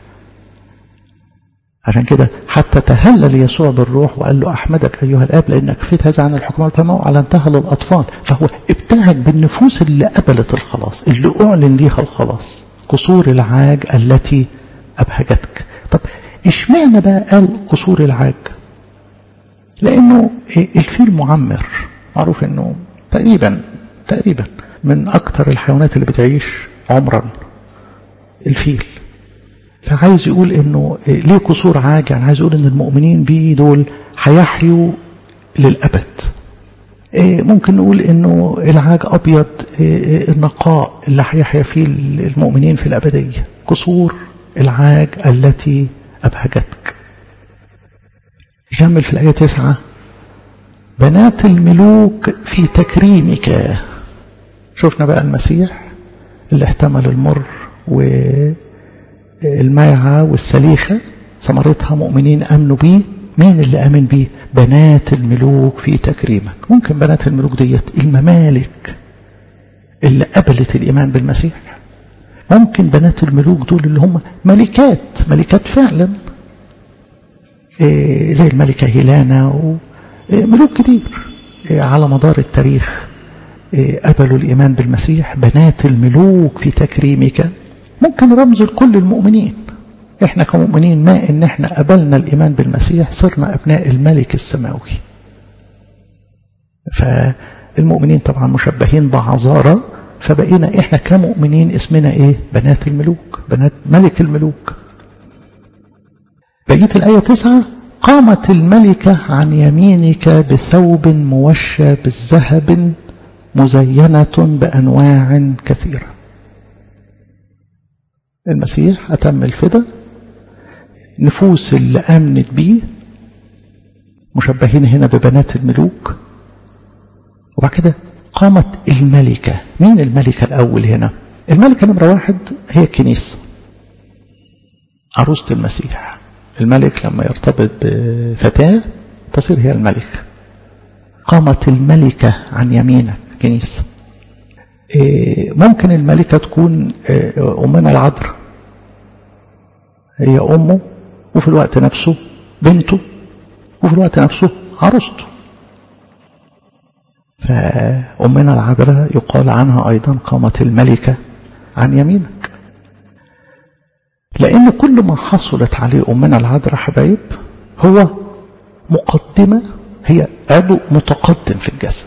عشان كده حتى تهلل يسوع بالروح وقال له أحمدك أيها الآب لأنك كفيت هذا عن الحكماء والفهماء وأعلنتها للأطفال فهو ابتهج بالنفوس اللي قبلت الخلاص اللي أعلن ليها الخلاص قصور العاج التي أبهجتك طب اشمعنى بقى قال قصور العاج لأنه الفيل معمر معروف أنه تقريبا تقريبا من أكثر الحيوانات اللي بتعيش عمرا الفيل فعايز يقول انه ليه قصور عاج يعني عايز يقول ان المؤمنين بيه دول هيحيوا للابد ممكن نقول انه العاج ابيض النقاء اللي هيحيا فيه المؤمنين في الابديه قصور العاج التي ابهجتك يكمل في الايه تسعة بنات الملوك في تكريمك شفنا بقى المسيح اللي احتمل المر و الميعة والسليخة ثمرتها مؤمنين أمنوا بيه مين اللي آمن بيه بنات الملوك في تكريمك ممكن بنات الملوك ديت الممالك اللي قبلت الإيمان بالمسيح ممكن بنات الملوك دول اللي هم ملكات ملكات فعلا إيه زي الملكة هيلانا وملوك كتير إيه على مدار التاريخ إيه قبلوا الإيمان بالمسيح بنات الملوك في تكريمك ممكن رمز لكل المؤمنين احنا كمؤمنين ما ان احنا قبلنا الايمان بالمسيح صرنا ابناء الملك السماوي فالمؤمنين طبعا مشبهين بعذارى فبقينا احنا كمؤمنين اسمنا ايه بنات الملوك بنات ملك الملوك بقية الآية تسعة قامت الملكة عن يمينك بثوب موشى بالذهب مزينة بأنواع كثيرة المسيح أتم الفدا نفوس اللي آمنت بيه مشبهين هنا ببنات الملوك وبعد كده قامت الملكة مين الملكة الأول هنا الملكة نمرة واحد هي الكنيسة عروسة المسيح الملك لما يرتبط بفتاة تصير هي الملكة قامت الملكة عن يمينك كنيسة ممكن الملكة تكون أمنا العذراء هي أمه وفي الوقت نفسه بنته وفي الوقت نفسه عروسته فأمنا العذراء يقال عنها أيضا قامت الملكة عن يمينك لأن كل ما حصلت عليه أمنا العذراء حبايب هو مقدمة هي عضو متقدم في الجسد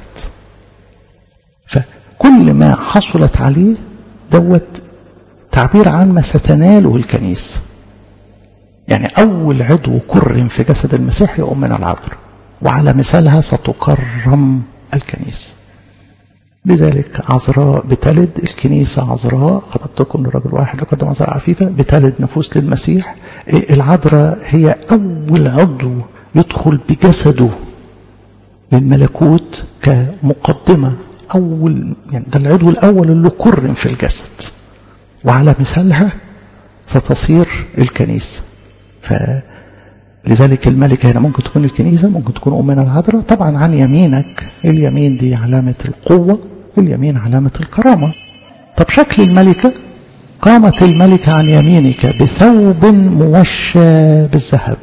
فكل ما حصلت عليه دوت تعبير عن ما ستناله الكنيسة يعني أول عضو كرم في جسد المسيح هي أمنا العذراء وعلى مثالها ستكرم الكنيسة لذلك عذراء بتلد الكنيسة عذراء خطبتكم لرجل واحد لقدم عذراء عفيفة بتلد نفوس للمسيح العذراء هي أول عضو يدخل بجسده للملكوت كمقدمة أول يعني ده العضو الأول اللي كرم في الجسد وعلى مثالها ستصير الكنيسة فلذلك الملكة هنا ممكن تكون الكنيسة ممكن تكون أمنا العذراء طبعا عن يمينك اليمين دي علامة القوة اليمين علامة الكرامة طب شكل الملكة قامت الملكة عن يمينك بثوب موشى بالذهب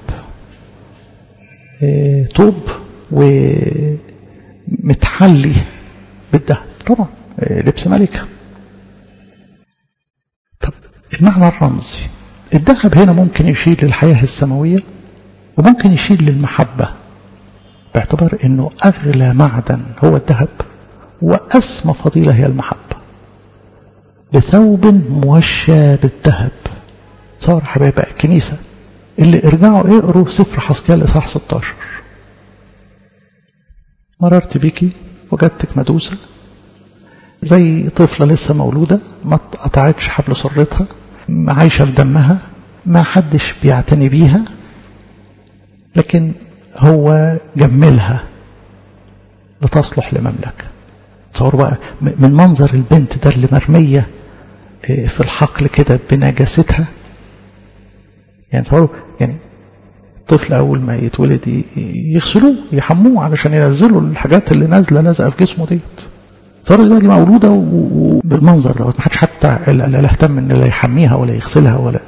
إيه طوب ومتحلي بالذهب طبعا إيه لبس ملكة طب المعنى الرمزي الذهب هنا ممكن يشير للحياة السماوية وممكن يشير للمحبة باعتبار انه اغلى معدن هو الذهب واسمى فضيلة هي المحبة بثوب موشى بالذهب صار حبايب بقى الكنيسة اللي ارجعوا اقروا سفر حسكال اصحاح 16 مررت بيكي وجدتك مدوسة زي طفلة لسه مولودة ما قطعتش حبل سرتها عايشة في دمها ما حدش بيعتني بيها لكن هو جملها لتصلح لمملكة تصور بقى من منظر البنت ده اللي مرمية في الحقل كده بنجاستها يعني تصوروا يعني الطفل أول ما يتولد يغسلوه يحموه علشان ينزلوا الحاجات اللي نازلة لازقة في جسمه ديت صار دلوقتي مولودة وبالمنظر دوت ما حدش حتى لا اهتم ان لا يحميها ولا يغسلها ولا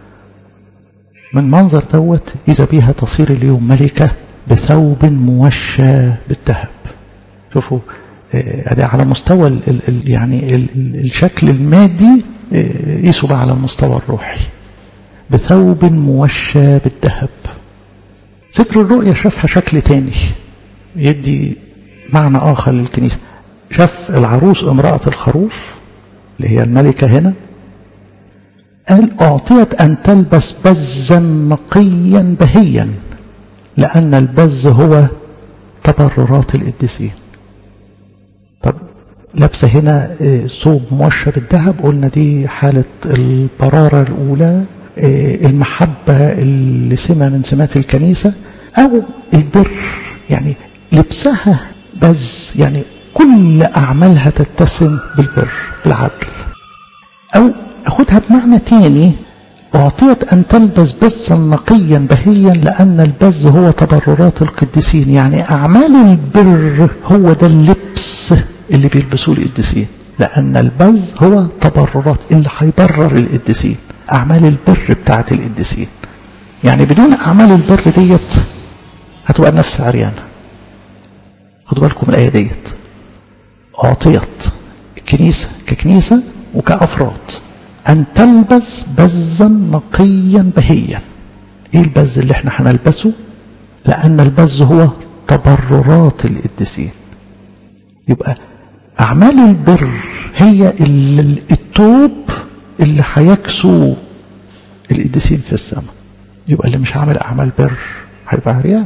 من منظر دوت إذا بها تصير اليوم ملكة بثوب موشى بالذهب شوفوا ادي على مستوى ال ال يعني ال الشكل المادي قيسوا بقى على المستوى الروحي بثوب موشى بالذهب سفر الرؤيا شافها شكل تاني يدي معنى آخر للكنيسة شاف العروس امرأة الخروف اللي هي الملكة هنا قال أعطيت أن تلبس بزا نقيا بهيا لأن البز هو تبررات القديسين طب لابسة هنا ثوب موشى بالذهب قلنا دي حالة البرارة الأولى المحبة اللي سمة من سمات الكنيسة أو البر يعني لبسها بز يعني كل أعمالها تتسم بالبر بالعدل أو أخدها بمعنى تاني أعطيت أن تلبس بزا نقيا بهيا لأن البز هو تبررات القديسين يعني أعمال البر هو ده اللبس اللي بيلبسوه القديسين لأن البز هو تبررات اللي هيبرر القديسين أعمال البر بتاعت القديسين يعني بدون أعمال البر ديت هتبقى النفس عريانة خدوا بالكم من الآية ديت أعطيت الكنيسة ككنيسة وكأفراد أن تلبس بزا نقيا بهيا إيه البز اللي احنا هنلبسه لأن البز هو تبررات القديسين يبقى أعمال البر هي التوب اللي هيكسو القديسين في السماء يبقى اللي مش عامل أعمال بر هيبقى عريان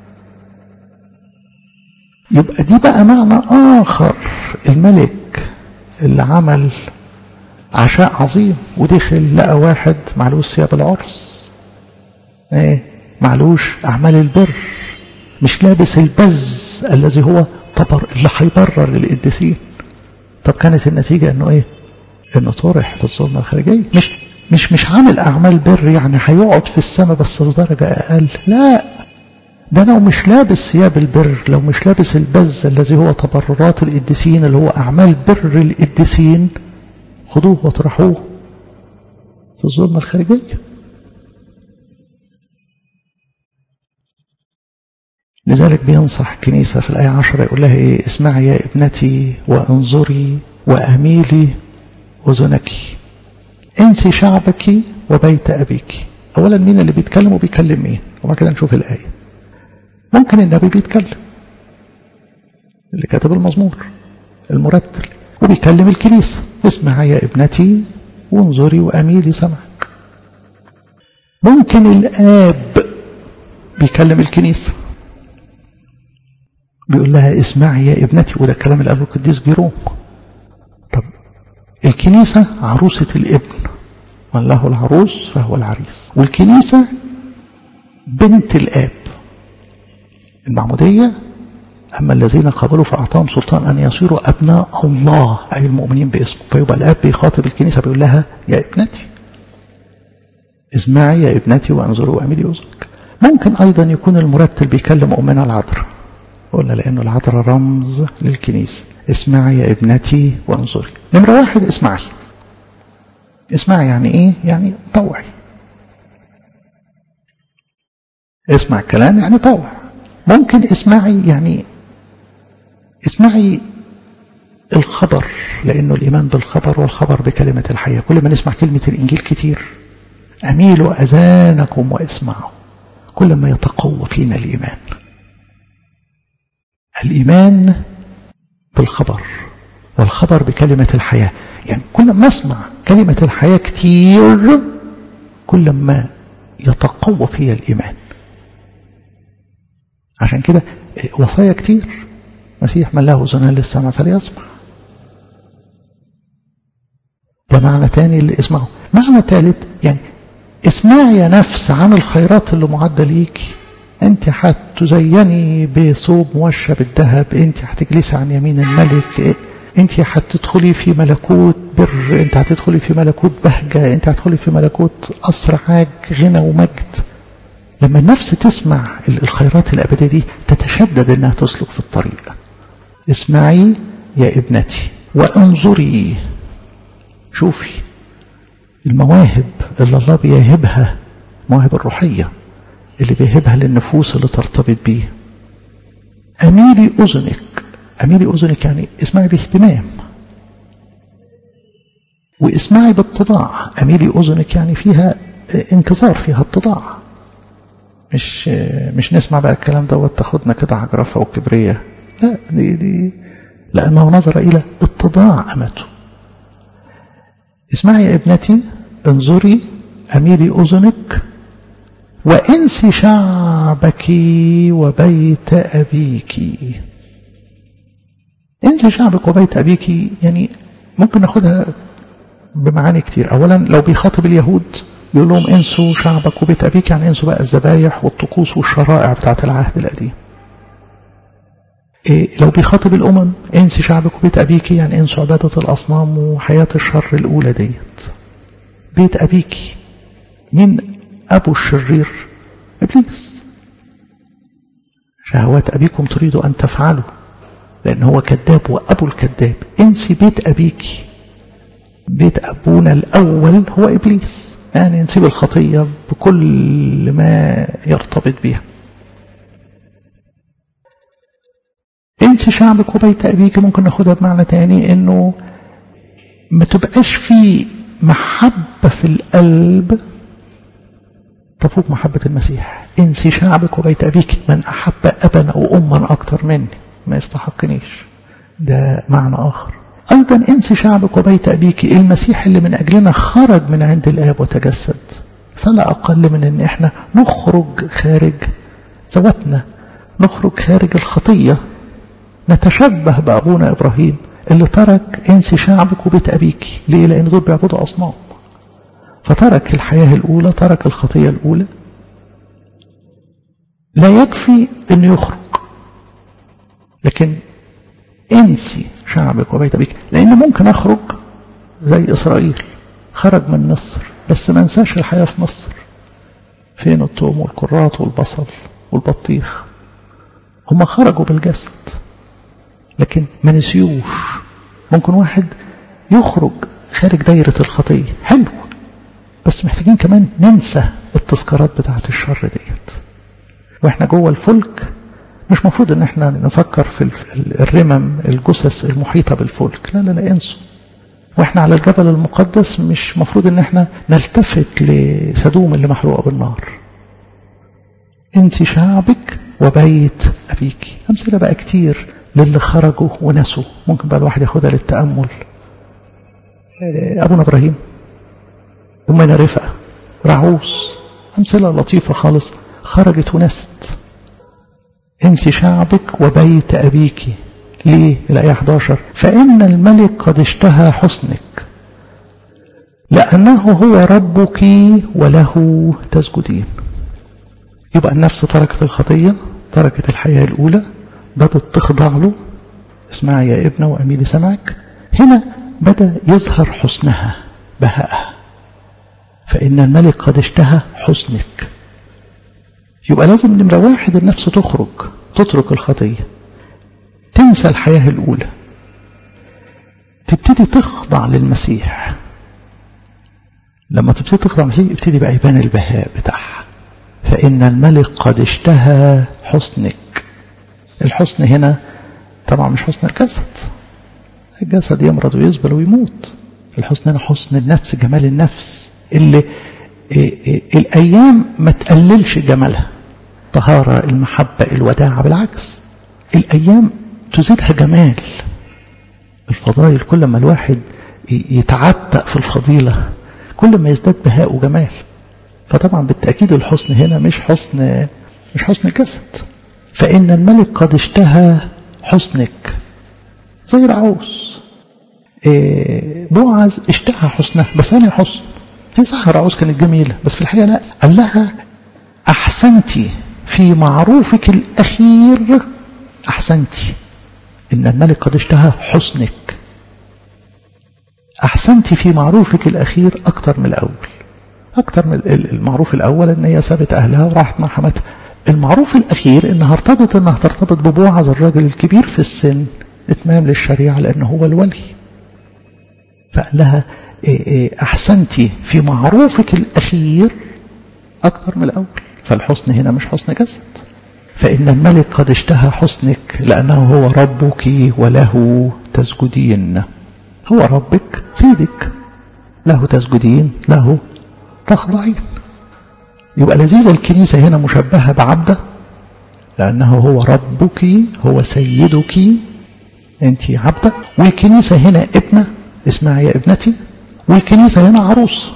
يبقى دي بقى معنى آخر الملك اللي عمل عشاء عظيم ودخل لقى واحد معلوش ثياب العرس ايه معلوش أعمال البر مش لابس البز الذي هو طبر اللي هيبرر للقديسين طب كانت النتيجة انه ايه انه طرح في الظلمة الخارجية مش مش مش عامل اعمال بر يعني هيقعد في السماء بس بدرجة اقل لا ده لو مش لابس ثياب البر لو مش لابس البز الذي هو تبررات القديسين اللي هو اعمال بر القديسين خدوه واطرحوه في الظلمة الخارجية لذلك بينصح الكنيسة في الآية عشرة يقول لها إيه اسمعي يا ابنتي وانظري وأميلي أذنك انسي شعبك وبيت أبيك أولا مين اللي بيتكلم وبيكلم مين وبعد كده نشوف الآية ممكن النبي بيتكلم اللي كاتب المزمور المرتل وبيكلم الكنيسة اسمعي يا ابنتي وانظري وأميلي سمعك ممكن الآب بيكلم الكنيسة بيقول لها اسمعي يا ابنتي وده الكلام اللي قاله القديس جيروم طب الكنيسة عروسة الابن من له العروس فهو العريس والكنيسة بنت الآب المعمودية أما الذين قبلوا فأعطاهم سلطان أن يصيروا أبناء الله أي المؤمنين باسمه فيبقى الآب بيخاطب الكنيسة بيقول لها يا ابنتي اسمعي يا ابنتي وانظروا واعملي أذنك ممكن أيضا يكون المرتل بيكلم أمنا العذراء قلنا لأنه العذراء رمز للكنيسة اسمعي يا ابنتي وانظري نمرة واحد اسمعي اسمعي يعني ايه يعني طوعي اسمع الكلام يعني طوع ممكن اسمعي يعني اسمعي الخبر لأنه الإيمان بالخبر والخبر بكلمة الحياة كل ما نسمع كلمة الإنجيل كتير أميلوا أذانكم واسمعوا كل ما يتقوى فينا الإيمان الإيمان بالخبر والخبر بكلمة الحياة يعني كل ما اسمع كلمة الحياة كتير كل ما يتقوى فيها الإيمان عشان كده وصايا كتير مسيح من له أذنان للسمع فليسمع ده معنى تاني اللي اسمعه معنى ثالث يعني اسمعي يا نفس عن الخيرات اللي معدة ليكي انت هتزيني بثوب موشى بالذهب انت هتجلسي عن يمين الملك انت هتدخلي في ملكوت بر انت هتدخلي في ملكوت بهجة انت هتدخلي في ملكوت أسر عاج غنى ومجد لما النفس تسمع الخيرات الأبدية دي تتشدد انها تسلك في الطريق اسمعي يا ابنتي وانظري شوفي المواهب اللي الله بيهبها مواهب الروحية اللي بيهبها للنفوس اللي ترتبط بيه أميلي أذنك أميلي أذنك يعني اسمعي باهتمام واسمعي باتضاع أميلي أذنك يعني فيها انكسار فيها اتضاع مش مش نسمع بقى الكلام دوت تاخدنا كده عجرفة وكبرية لا دي دي لأنه نظر إلى اتضاع أمته اسمعي يا ابنتي انظري أميلي أذنك وانسي شعبك وبيت أبيك انسي شعبك وبيت أبيك يعني ممكن ناخدها بمعاني كتير أولا لو بيخاطب اليهود يقول لهم انسوا شعبك وبيت أبيك يعني انسوا بقى الذبايح والطقوس والشرائع بتاعت العهد القديم إيه لو بيخاطب الأمم انسي شعبك وبيت أبيك يعني انسوا عبادة الأصنام وحياة الشر الأولى ديت بيت أبيك من أبو الشرير إبليس شهوات أبيكم تريدوا أن تفعلوا لأن هو كذاب وأبو الكذاب انسي بيت أبيك بيت أبونا الأول هو إبليس يعني نسيب الخطية بكل ما يرتبط بها انسي شعبك وبيت أبيك ممكن ناخدها بمعنى تاني انه ما تبقاش في محبة في القلب تفوق محبة المسيح انسي شعبك وبيت أبيك من أحب أبا أو أما أكتر مني ما يستحقنيش ده معنى آخر أيضا انسي شعبك وبيت أبيك المسيح اللي من أجلنا خرج من عند الآب وتجسد فلا أقل من أن احنا نخرج خارج ذواتنا نخرج خارج الخطية نتشبه بأبونا إبراهيم اللي ترك انسي شعبك وبيت أبيك ليه لأن دول بيعبدوا أصنام فترك الحياة الأولى ترك الخطية الأولى لا يكفي أن يخرج لكن انسي شعبك وبيت أبيك لأن ممكن أخرج زي إسرائيل خرج من مصر بس ما انساش الحياة في مصر فين الثوم والكرات والبصل والبطيخ هم خرجوا بالجسد لكن ما نسيوش ممكن واحد يخرج خارج دايرة الخطية حلو بس محتاجين كمان ننسى التذكارات بتاعة الشر ديت واحنا جوه الفلك مش مفروض ان احنا نفكر في الرمم الجثث المحيطة بالفلك لا لا لا انسوا واحنا على الجبل المقدس مش مفروض ان احنا نلتفت لسدوم اللي محروقة بالنار انت شعبك وبيت ابيك امثله بقى كتير للي خرجوا ونسوا ممكن بقى الواحد ياخدها للتامل ابونا ابراهيم امنا رفقه رعوس امثله لطيفه خالص خرجت ونست انسي شعبك وبيت ابيك ليه الايه 11 فان الملك قد اشتهى حسنك لانه هو ربك وله تسجدين يبقى النفس تركت الخطيه تركت الحياه الاولى بدات تخضع له اسمعي يا ابنه واميلي سمعك هنا بدا يظهر حسنها بهائها فان الملك قد اشتهى حسنك يبقى لازم نمرة واحد النفس تخرج تترك الخطية تنسى الحياة الأولى تبتدي تخضع للمسيح لما تبتدي تخضع للمسيح يبتدي بقى يبان البهاء بتاعها فإن الملك قد اشتهى حسنك الحسن هنا طبعا مش حسن الجسد الجسد يمرض ويزبل ويموت الحسن هنا حسن النفس جمال النفس اللي الأيام ما تقللش جمالها طهارة المحبة الوداعة بالعكس الأيام تزيدها جمال الفضائل كل ما الواحد يتعتق في الفضيلة كل ما يزداد بهاء وجمال فطبعا بالتأكيد الحسن هنا مش حسن مش حسن الجسد فإن الملك قد اشتهى حسنك زي رعوس بوعز اشتهى حسنها بس ثاني حسن هي صح رعوز كانت جميلة بس في الحقيقة لا قال لها أحسنتي في معروفك الأخير أحسنتي إن الملك قد اشتهى حسنك أحسنتي في معروفك الأخير أكتر من الأول أكتر من المعروف الأول إن هي سابت أهلها وراحت مع حماتها المعروف الأخير إنها ارتبط إنها ترتبط ببوعز الراجل الكبير في السن إتمام للشريعة لأنه هو الولي فقال لها أحسنتي في معروفك الأخير أكثر من الأول فالحسن هنا مش حسن جسد فإن الملك قد اشتهى حسنك لأنه هو ربك وله تسجدين هو ربك سيدك له تسجدين له تخضعين يبقى لذيذة الكنيسة هنا مشبهة بعبدة لأنه هو ربك هو سيدك أنت عبدة والكنيسة هنا ابنة اسمعي يا ابنتي والكنيسة هنا عروس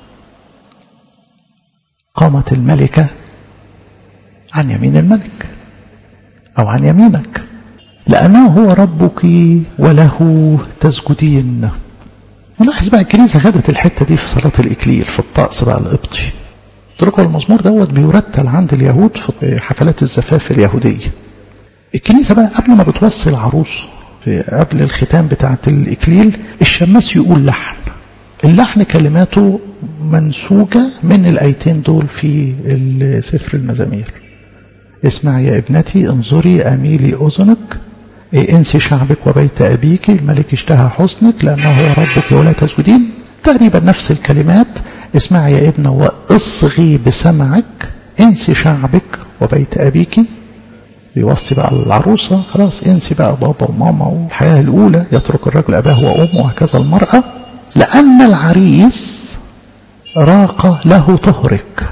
قامت الملكة عن يمين الملك أو عن يمينك لأنه هو ربك وله تسجدين نلاحظ بقى الكنيسة خدت الحتة دي في صلاة الإكليل في الطقس بقى القبطي تركوا المزمور دوت بيرتل عند اليهود في حفلات الزفاف اليهودية الكنيسة بقى قبل ما بتوصي العروس في قبل الختام بتاعة الإكليل الشماس يقول لحن اللحن كلماته منسوجة من الآيتين دول في سفر المزامير اسمع يا ابنتي انظري أميلي أذنك انسي شعبك وبيت أبيك الملك اشتهى حسنك لأنه هو ربك ولا تسجدين تقريبا نفس الكلمات اسمعي يا ابنة واصغي بسمعك انسي شعبك وبيت أبيك بيوصي بقى العروسة خلاص انسي بقى بابا وماما والحياة الأولى يترك الرجل أباه وأمه وهكذا المرأة لأن العريس راق له تهرك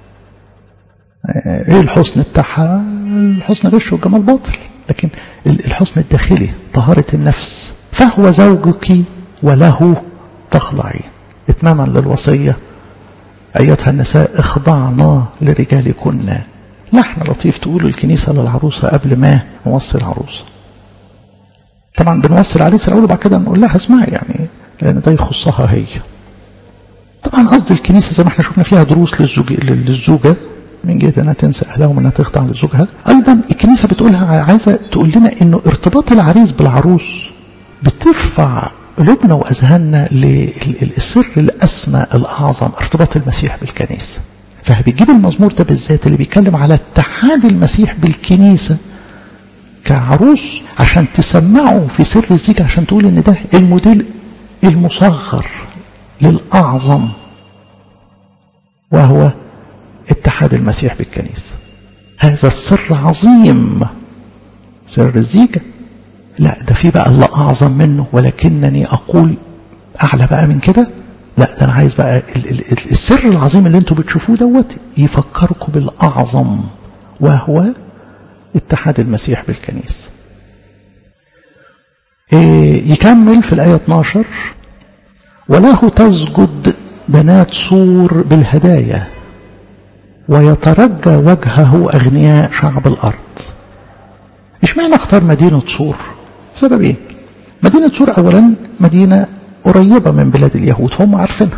ايه الحسن بتاعها الحسن غش والجمال باطل لكن الحسن الداخلي طهارة النفس فهو زوجك وله تخضعين اتماما للوصية أيتها النساء اخضعنا لرجالكن لحن لطيف تقول الكنيسة للعروسة قبل ما نوصي العروسة طبعا بنوصي العريس الأول وبعد كده نقول لها اسمعي يعني لأن ده يخصها هي طبعا قصد الكنيسة زي ما احنا شفنا فيها دروس للزوج للزوجة من جهة انها تنسى اهلها وانها تخضع لزوجها ايضا الكنيسة بتقولها عايزة تقول لنا انه ارتباط العريس بالعروس بترفع قلوبنا واذهاننا للسر الاسمى الاعظم ارتباط المسيح بالكنيسة فبيجيب المزمور ده بالذات اللي بيتكلم على اتحاد المسيح بالكنيسة كعروس عشان تسمعه في سر الزيجة عشان تقول ان ده الموديل المصغر للأعظم وهو اتحاد المسيح بالكنيسة هذا السر عظيم سر الزيجة لا ده في بقى اللي أعظم منه ولكنني أقول أعلى بقى من كده لا ده أنا عايز بقى السر العظيم اللي انتوا بتشوفوه دوت يفكركم بالأعظم وهو اتحاد المسيح بالكنيسة إيه يكمل في الآية 12 وله تسجد بنات سور بالهدايا ويترجى وجهه أغنياء شعب الأرض اشمعنى اختار مدينة سور سبب ايه مدينة سور أولا مدينة قريبة من بلاد اليهود فهم عارفينها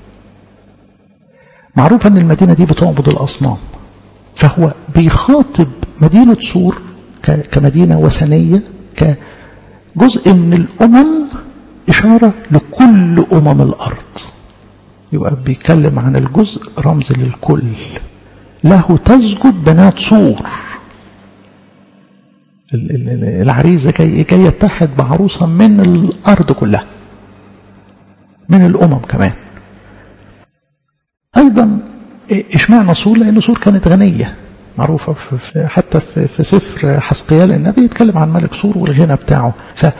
معروف أن المدينة دي بتعبد الأصنام فهو بيخاطب مدينة سور كمدينة وثنية كجزء من الأمم إشارة لكل أمم الأرض يبقى بيتكلم عن الجزء رمز للكل له تسجد بنات سور العريس ده جاي جاي يتحد بعروسة من الأرض كلها من الأمم كمان أيضا اشمعنى سور لأن سور كانت غنية معروفة في حتى في, في سفر حسقيال النبي يتكلم عن ملك سور والغنى بتاعه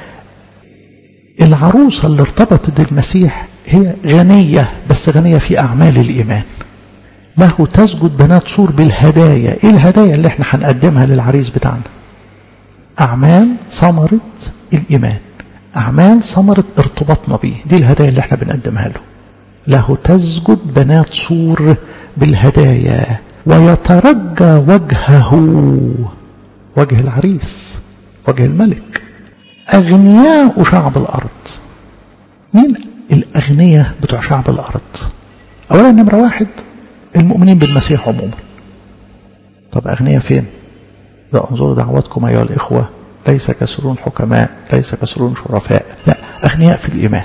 فالعروسة اللي ارتبطت بالمسيح هي غنية بس غنية في أعمال الإيمان له تسجد بنات سور بالهدايا إيه الهدايا اللي احنا هنقدمها للعريس بتاعنا أعمال ثمرة الإيمان أعمال ثمرة ارتباطنا بيه دي الهدايا اللي احنا بنقدمها له له تسجد بنات سور بالهدايا ويترجى وجهه وجه العريس وجه الملك أغنياء شعب الأرض مين الأغنياء بتوع شعب الأرض أولا نمرة واحد المؤمنين بالمسيح عموما طب أغنياء فين لا انظروا دعواتكم أيها الإخوة ليس كسرون حكماء ليس كسرون شرفاء لا أغنياء في الإيمان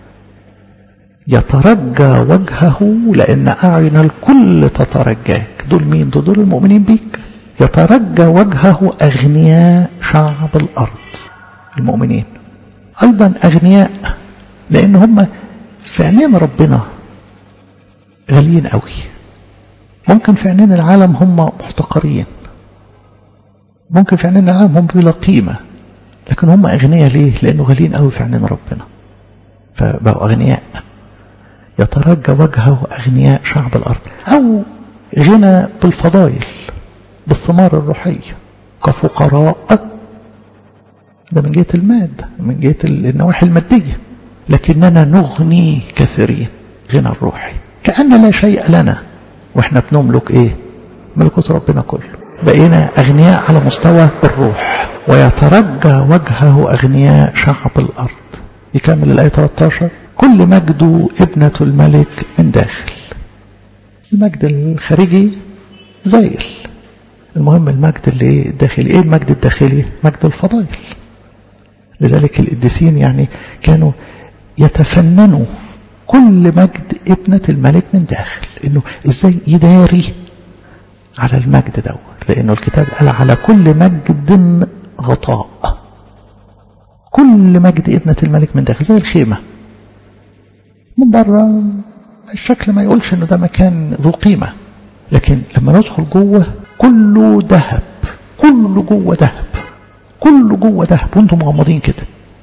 يترجى وجهه لأن أعين الكل تترجاك دول مين دول, دول المؤمنين بيك يترجى وجهه أغنياء شعب الأرض المؤمنين أيضا أغنياء لأن هم في عينين ربنا غاليين قوي ممكن في عينين العالم هم محتقرين ممكن في عينين العالم هم بلا قيمة لكن هم أغنياء ليه لأنه غاليين قوي في عينين ربنا فبقوا أغنياء يترجى وجهه أغنياء شعب الأرض أو غنى بالفضائل بالثمار الروحية كفقراء ده من جهة المادة من جهة النواحي المادية لكننا نغني كثيرين غنى الروحي كأن لا شيء لنا واحنا بنملك ايه ملكوت ربنا كله بقينا أغنياء على مستوى الروح ويترجى وجهه أغنياء شعب الأرض يكمل الآية 13 كل مجد ابنة الملك من داخل المجد الخارجي زيل المهم المجد اللي الداخلي ايه المجد الداخلي مجد الفضائل لذلك القديسين يعني كانوا يتفننوا كل مجد ابنة الملك من داخل انه ازاي يداري على المجد دوت لانه الكتاب قال على كل مجد غطاء كل مجد ابنة الملك من داخل زي الخيمة من بره الشكل ما يقولش انه ده مكان ذو قيمة لكن لما ندخل جوه كله ذهب كله جوه ذهب كله جوه ذهب وانتم مغمضين كده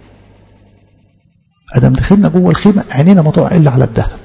ادم دخلنا جوه الخيمة عينينا ما تقع الا على الذهب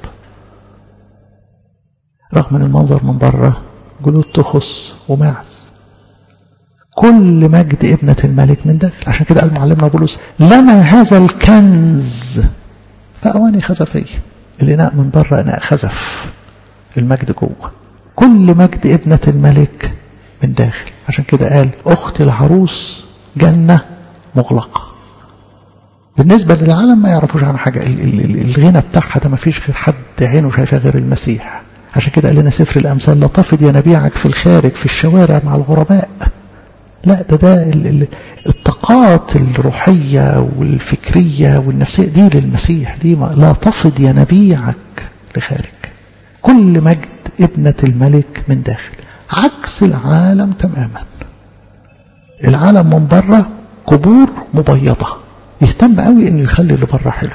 رغم ان المنظر من بره جلود تخص ومعز كل مجد ابنة الملك من داخل عشان كده قال معلمنا بولس لنا هذا الكنز فأواني خزفية الإناء من بره إناء خزف المجد جوه كل مجد ابنة الملك من داخل عشان كده قال أخت العروس جنة مغلقة بالنسبة للعالم ما يعرفوش عن حاجة الغنى بتاعها ده ما فيش غير حد عينه شايفاه غير المسيح عشان كده قال لنا سفر الأمثال لا تفض ينابيعك في الخارج في الشوارع مع الغرباء لا ده ده الطاقات الروحية والفكرية والنفسية دي للمسيح دي لا تفض ينابيعك لخارج كل مجد ابنة الملك من داخل عكس العالم تماما العالم من بره قبور مبيضة يهتم قوي انه يخلي اللي بره حلو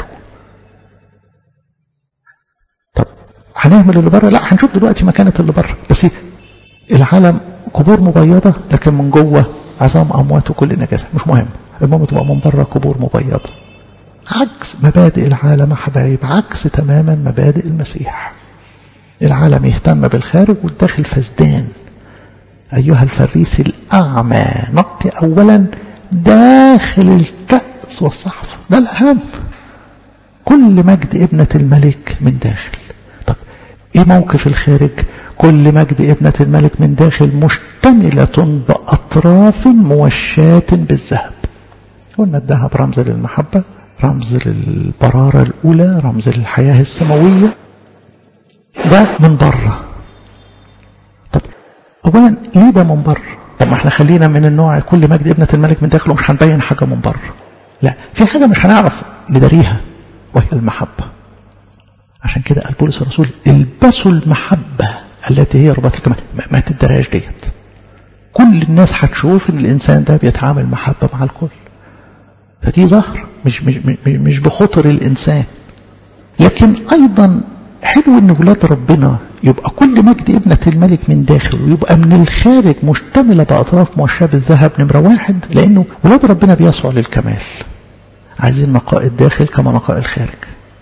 طب هنعمل اللي بره لا هنشوف دلوقتي مكانة اللي بره بس العالم قبور مبيضة لكن من جوه عظام أموات وكل نجاسة مش مهم المهم تبقى من بره قبور مبيضة عكس مبادئ العالم يا حبايب عكس تماما مبادئ المسيح العالم يهتم بالخارج والداخل فسدان أيها الفريس الأعمى نقي أولا داخل الكأس والصحف ده الأهم كل مجد ابنة الملك من داخل طب ايه موقف الخارج كل مجد ابنة الملك من داخل مشتملة بأطراف موشاة بالذهب قلنا الذهب رمز للمحبة رمز للبرارة الأولى رمز للحياة السماوية ده من بره طب أولا ليه ده من بره طب ما احنا خلينا من النوع كل مجد ابنة الملك من داخل ومش هنبين حاجة من بره لا في حاجة مش هنعرف نداريها وهي المحبة عشان كده قال بولس الرسول البسوا المحبة التي هي رباط الكمال ما, ما تدراش ديت كل الناس هتشوف ان الانسان ده بيتعامل محبة مع الكل فدي ظهر مش, مش, مش بخطر الانسان لكن ايضا حلو ان ولاد ربنا يبقى كل مجد ابنة الملك من داخل ويبقى من الخارج مشتملة بأطراف موشاة بالذهب نمرة واحد لأنه ولاد ربنا بيسعوا للكمال عايزين نقاء الداخل كما نقاء الخارج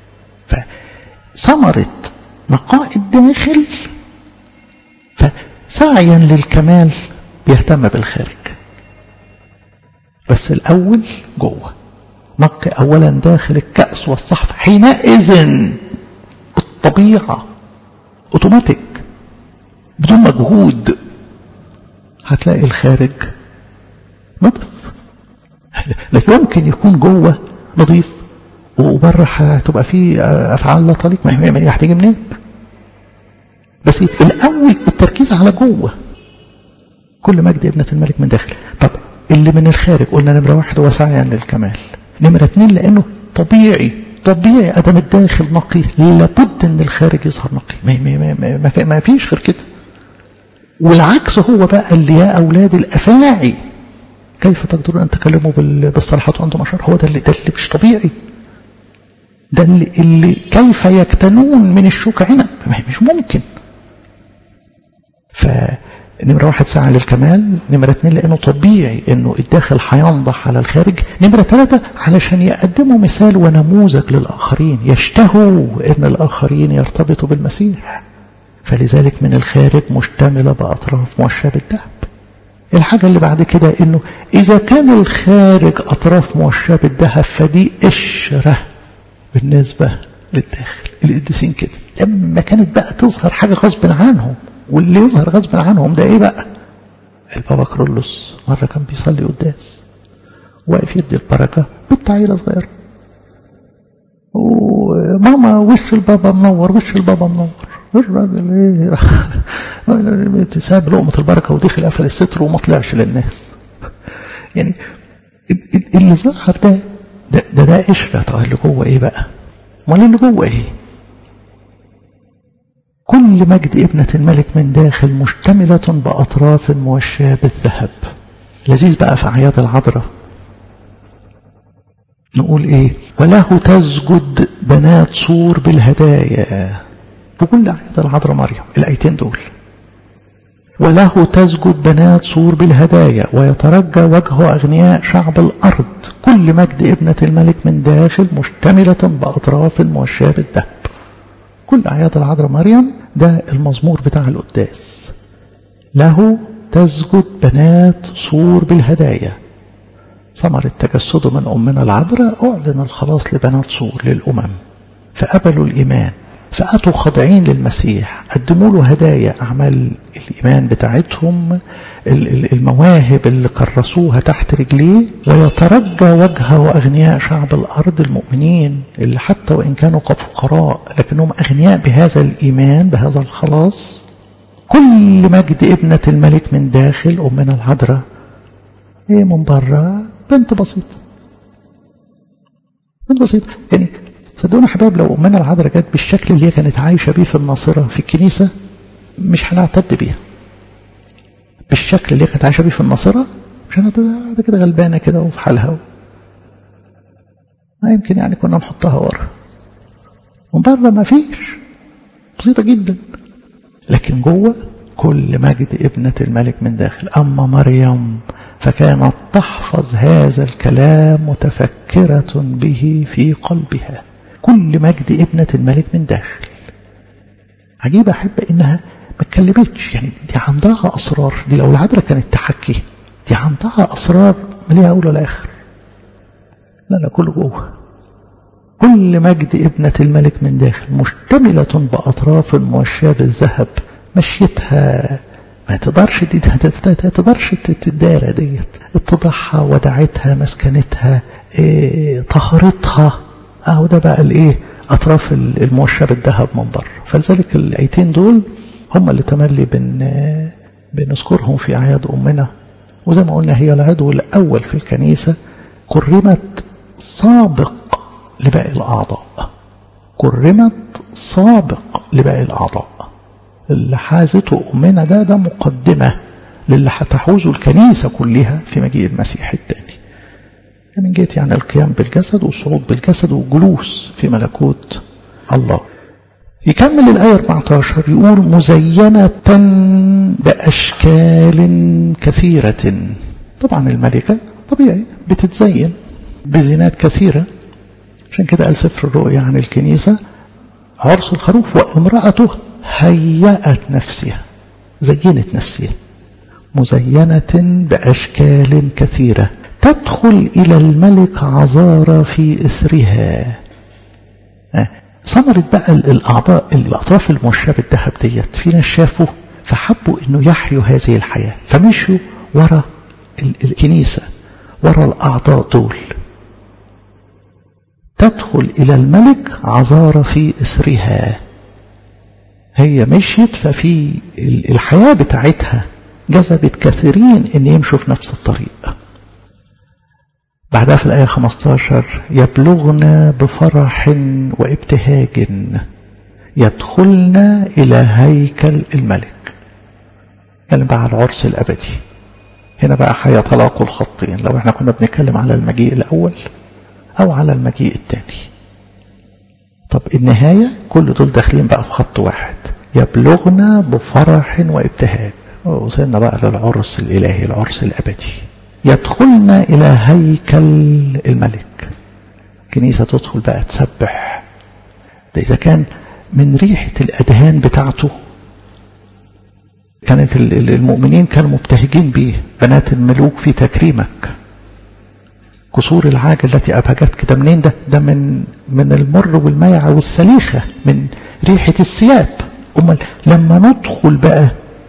فثمرة نقاء الداخل فسعيا للكمال بيهتم بالخارج بس الأول جوه نقي أولا داخل الكأس والصحف حينئذ بالطبيعة اوتوماتيك بدون مجهود هتلاقي الخارج نظيف لا يمكن يكون جوه نظيف وبره هتبقى فيه افعال لا طليق ما هي هتيجي منين بس الاول التركيز على جوه كل مجد ابنة الملك من داخل طب اللي من الخارج قلنا نمرة واحد هو سعيا للكمال نمرة اتنين لانه طبيعي طبيعي ادم الداخل نقي لابد ان الخارج يظهر نقي ما, ما, ما, ما, في ما فيش غير كده والعكس هو بقى اللي يا اولاد الافاعي كيف تقدرون ان تكلموا بالصلاحات وانتم اشرار هو ده اللي ده اللي مش طبيعي ده اللي, اللي كيف يكتنون من الشوك عنب مش ممكن فنمرة واحد ساعة للكمال نمرة اتنين لأنه طبيعي أنه الداخل هينضح على الخارج نمرة ثلاثة علشان يقدموا مثال ونموذج للآخرين يشتهوا أن الآخرين يرتبطوا بالمسيح فلذلك من الخارج مشتملة بأطراف موشاة بالذهب الحاجة اللي بعد كده أنه إذا كان الخارج أطراف موشاة بالذهب فدي قشرة بالنسبة للداخل القديسين كده لما كانت بقى تظهر حاجة غصب عنهم واللي يظهر غصب عنهم ده ايه بقى البابا كرولوس مرة كان بيصلي قداس واقف يدي البركة بنت عيلة صغيرة وماما وش البابا منور وش البابا منور الراجل ايه ساب لقمة البركة ودخل قفل الستر وما طلعش للناس يعني اللي ظهر ده ده ده, ده قشرة طب اللي جوه ايه بقى؟ امال اللي جوه ايه؟ كل مجد ابنة الملك من داخل مشتملة بأطراف موشاة بالذهب لذيذ بقى في أعياد العذراء نقول إيه وله تسجد بنات صور بالهدايا بكل أعياد العذراء مريم الآيتين دول وله تسجد بنات صور بالهدايا ويترجى وجه أغنياء شعب الأرض كل مجد ابنة الملك من داخل مشتملة بأطراف موشاة بالذهب كل أعياد العذراء مريم ده المزمور بتاع القداس له تسجد بنات صور بالهدايا ثمر التجسد من أمنا العذراء أعلن الخلاص لبنات صور للأمم فقبلوا الإيمان فأتوا خاضعين للمسيح قدموا له هدايا أعمال الإيمان بتاعتهم المواهب اللي كرسوها تحت رجليه ويترجى وجهه أغنياء شعب الأرض المؤمنين اللي حتى وإن كانوا فقراء لكنهم أغنياء بهذا الإيمان بهذا الخلاص كل مجد ابنة الملك من داخل أمنا العذراء هي من بره بنت بسيطة بنت بسيطة يعني صدقونا حبايب لو أمنا العذراء جت بالشكل اللي هي كانت عايشة بيه في الناصرة في الكنيسة مش هنعتد بيها بالشكل اللي هي كانت عايشة بيه في الناصرة مش هنعتد كده غلبانة كده وفي حالها ما يمكن يعني كنا نحطها ورا ومن بره ما فيش بسيطة جدا لكن جوه كل مجد ابنة الملك من داخل أما مريم فكانت تحفظ هذا الكلام متفكرة به في قلبها كل مجد ابنة الملك من داخل عجيبة أحب إنها ما اتكلمتش يعني دي عندها أسرار دي لو العذراء كانت تحكي دي عندها أسرار مليها أول ولا آخر لا لا كله جوه كل مجد ابنة الملك من داخل مشتملة بأطراف موشاة بالذهب مشيتها ما تقدرش دي ما تقدرش تدارى ديت اتضاعها ودعتها مسكنتها ايه طهرتها اهو ده بقى الايه اطراف الموشى بالذهب من بره فلذلك الايتين دول هم اللي تملي بن بنذكرهم في اعياد امنا وزي ما قلنا هي العضو الاول في الكنيسه كرمت سابق لباقي الاعضاء كرمت سابق لباقي الاعضاء اللي حازته أمنا ده ده مقدمة للي هتحوزه الكنيسة كلها في مجيء المسيح الثاني من جهة يعني القيام بالجسد والصعود بالجسد والجلوس في ملكوت الله يكمل الآية 14 يقول مزينة بأشكال كثيرة طبعا الملكة طبيعي بتتزين بزينات كثيرة عشان كده قال سفر الرؤيا عن الكنيسة عرس الخروف وامرأته هيأت نفسها زينت نفسها مزينة بأشكال كثيرة تدخل إلى الملك عذارى في إثرها ثمرت بقى الأعضاء الأطراف الموشاة بالذهب ديت في ناس شافوا فحبوا إنه يحيوا هذه الحياة فمشوا ورا الكنيسة ورا الأعضاء دول تدخل إلى الملك عذارى في إثرها هي مشيت ففي الحياة بتاعتها جذبت كثيرين ان يمشوا في نفس الطريق بعدها في الآية 15 يبلغن بفرح وابتهاج يدخلن إلى هيكل الملك يعني بقى العرس الأبدي هنا بقى هيتلاقوا الخطين لو احنا كنا بنتكلم على المجيء الأول أو على المجيء الثاني طب النهاية كل دول داخلين بقى في خط واحد يبلغنا بفرح وابتهاج وصلنا بقى للعرس الإلهي العرس الأبدي يدخلنا إلى هيكل الملك كنيسة تدخل بقى تسبح ده إذا كان من ريحة الأدهان بتاعته كانت المؤمنين كانوا مبتهجين به بنات الملوك في تكريمك كسور العاج التي أبهجت كده منين ده ده من من المر والميع والسليخة من ريحة الثياب أمال لما ندخل بقى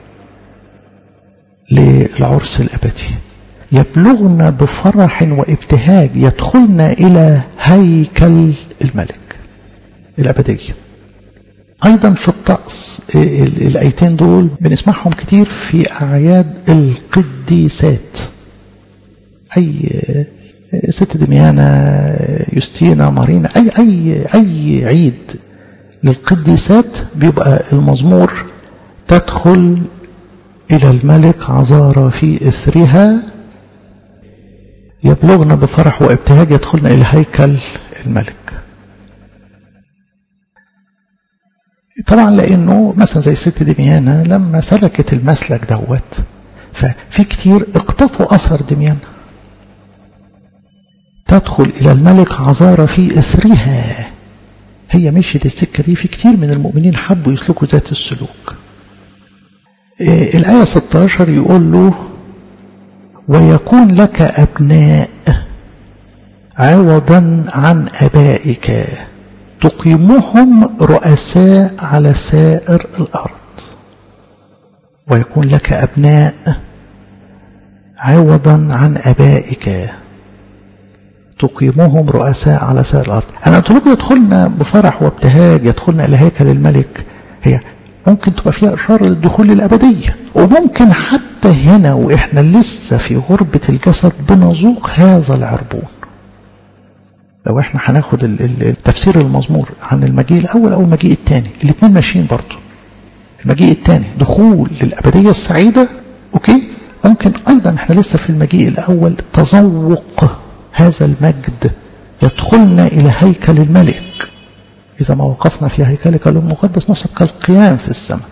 للعرس الأبدي يبلغنا بفرح وابتهاج يدخلنا إلى هيكل الملك الأبدية أيضا في الطقس الآيتين دول بنسمعهم كتير في أعياد القديسات أي ست دميانة يوستينا مارينا أي, أي, أي عيد للقديسات بيبقى المزمور تدخل إلى الملك عذارى في إثرها يبلغنا بفرح وابتهاج يدخلنا إلى هيكل الملك طبعا لأنه مثلا زي الست دميانة لما سلكت المسلك دوت ففي كتير اقتفوا أثر دميانة تدخل إلى الملك عذارى في إثرها هي مشيت السكة دي في كتير من المؤمنين حبوا يسلكوا ذات السلوك إيه الآية 16 يقول له ويكون لك أبناء عوضا عن أبائك تقيمهم رؤساء على سائر الأرض ويكون لك أبناء عوضا عن أبائك تقيمهم رؤساء على سائر الأرض أنا قلت لكم يدخلنا بفرح وابتهاج يدخلنا إلى هيكل الملك هي ممكن تبقى فيها إشارة للدخول للأبدية وممكن حتى هنا وإحنا لسه في غربة الجسد بنذوق هذا العربون لو احنا هناخد التفسير المزمور عن المجيء الأول أو المجيء الثاني الاثنين ماشيين برضه المجيء الثاني دخول للأبدية السعيدة أوكي ممكن أيضا احنا لسه في المجيء الأول تذوق هذا المجد يدخلنا إلى هيكل الملك إذا ما وقفنا في هيكلك المقدس نصب كالقيام في السماء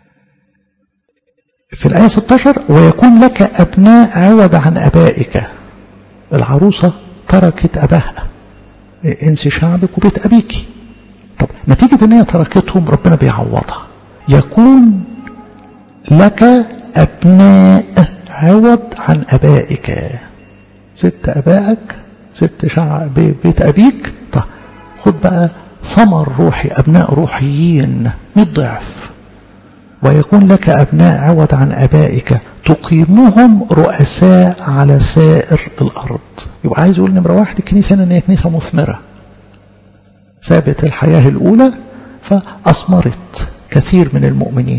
في الآية 16 ويكون لك أبناء عوض عن أبائك العروسة تركت أباها انسي شعبك وبيت أبيك طب نتيجة ان هي تركتهم ربنا بيعوضها يكون لك أبناء عوض عن أبائك ست أبائك ست شعب بيت أبيك طب خد بقى ثمر روحي أبناء روحيين مئة ضعف ويكون لك أبناء عوض عن أبائك تقيمهم رؤساء على سائر الأرض يبقى عايز يقول نمرة واحد الكنيسة هنا هي كنيسة مثمرة سابت الحياة الأولى فأثمرت كثير من المؤمنين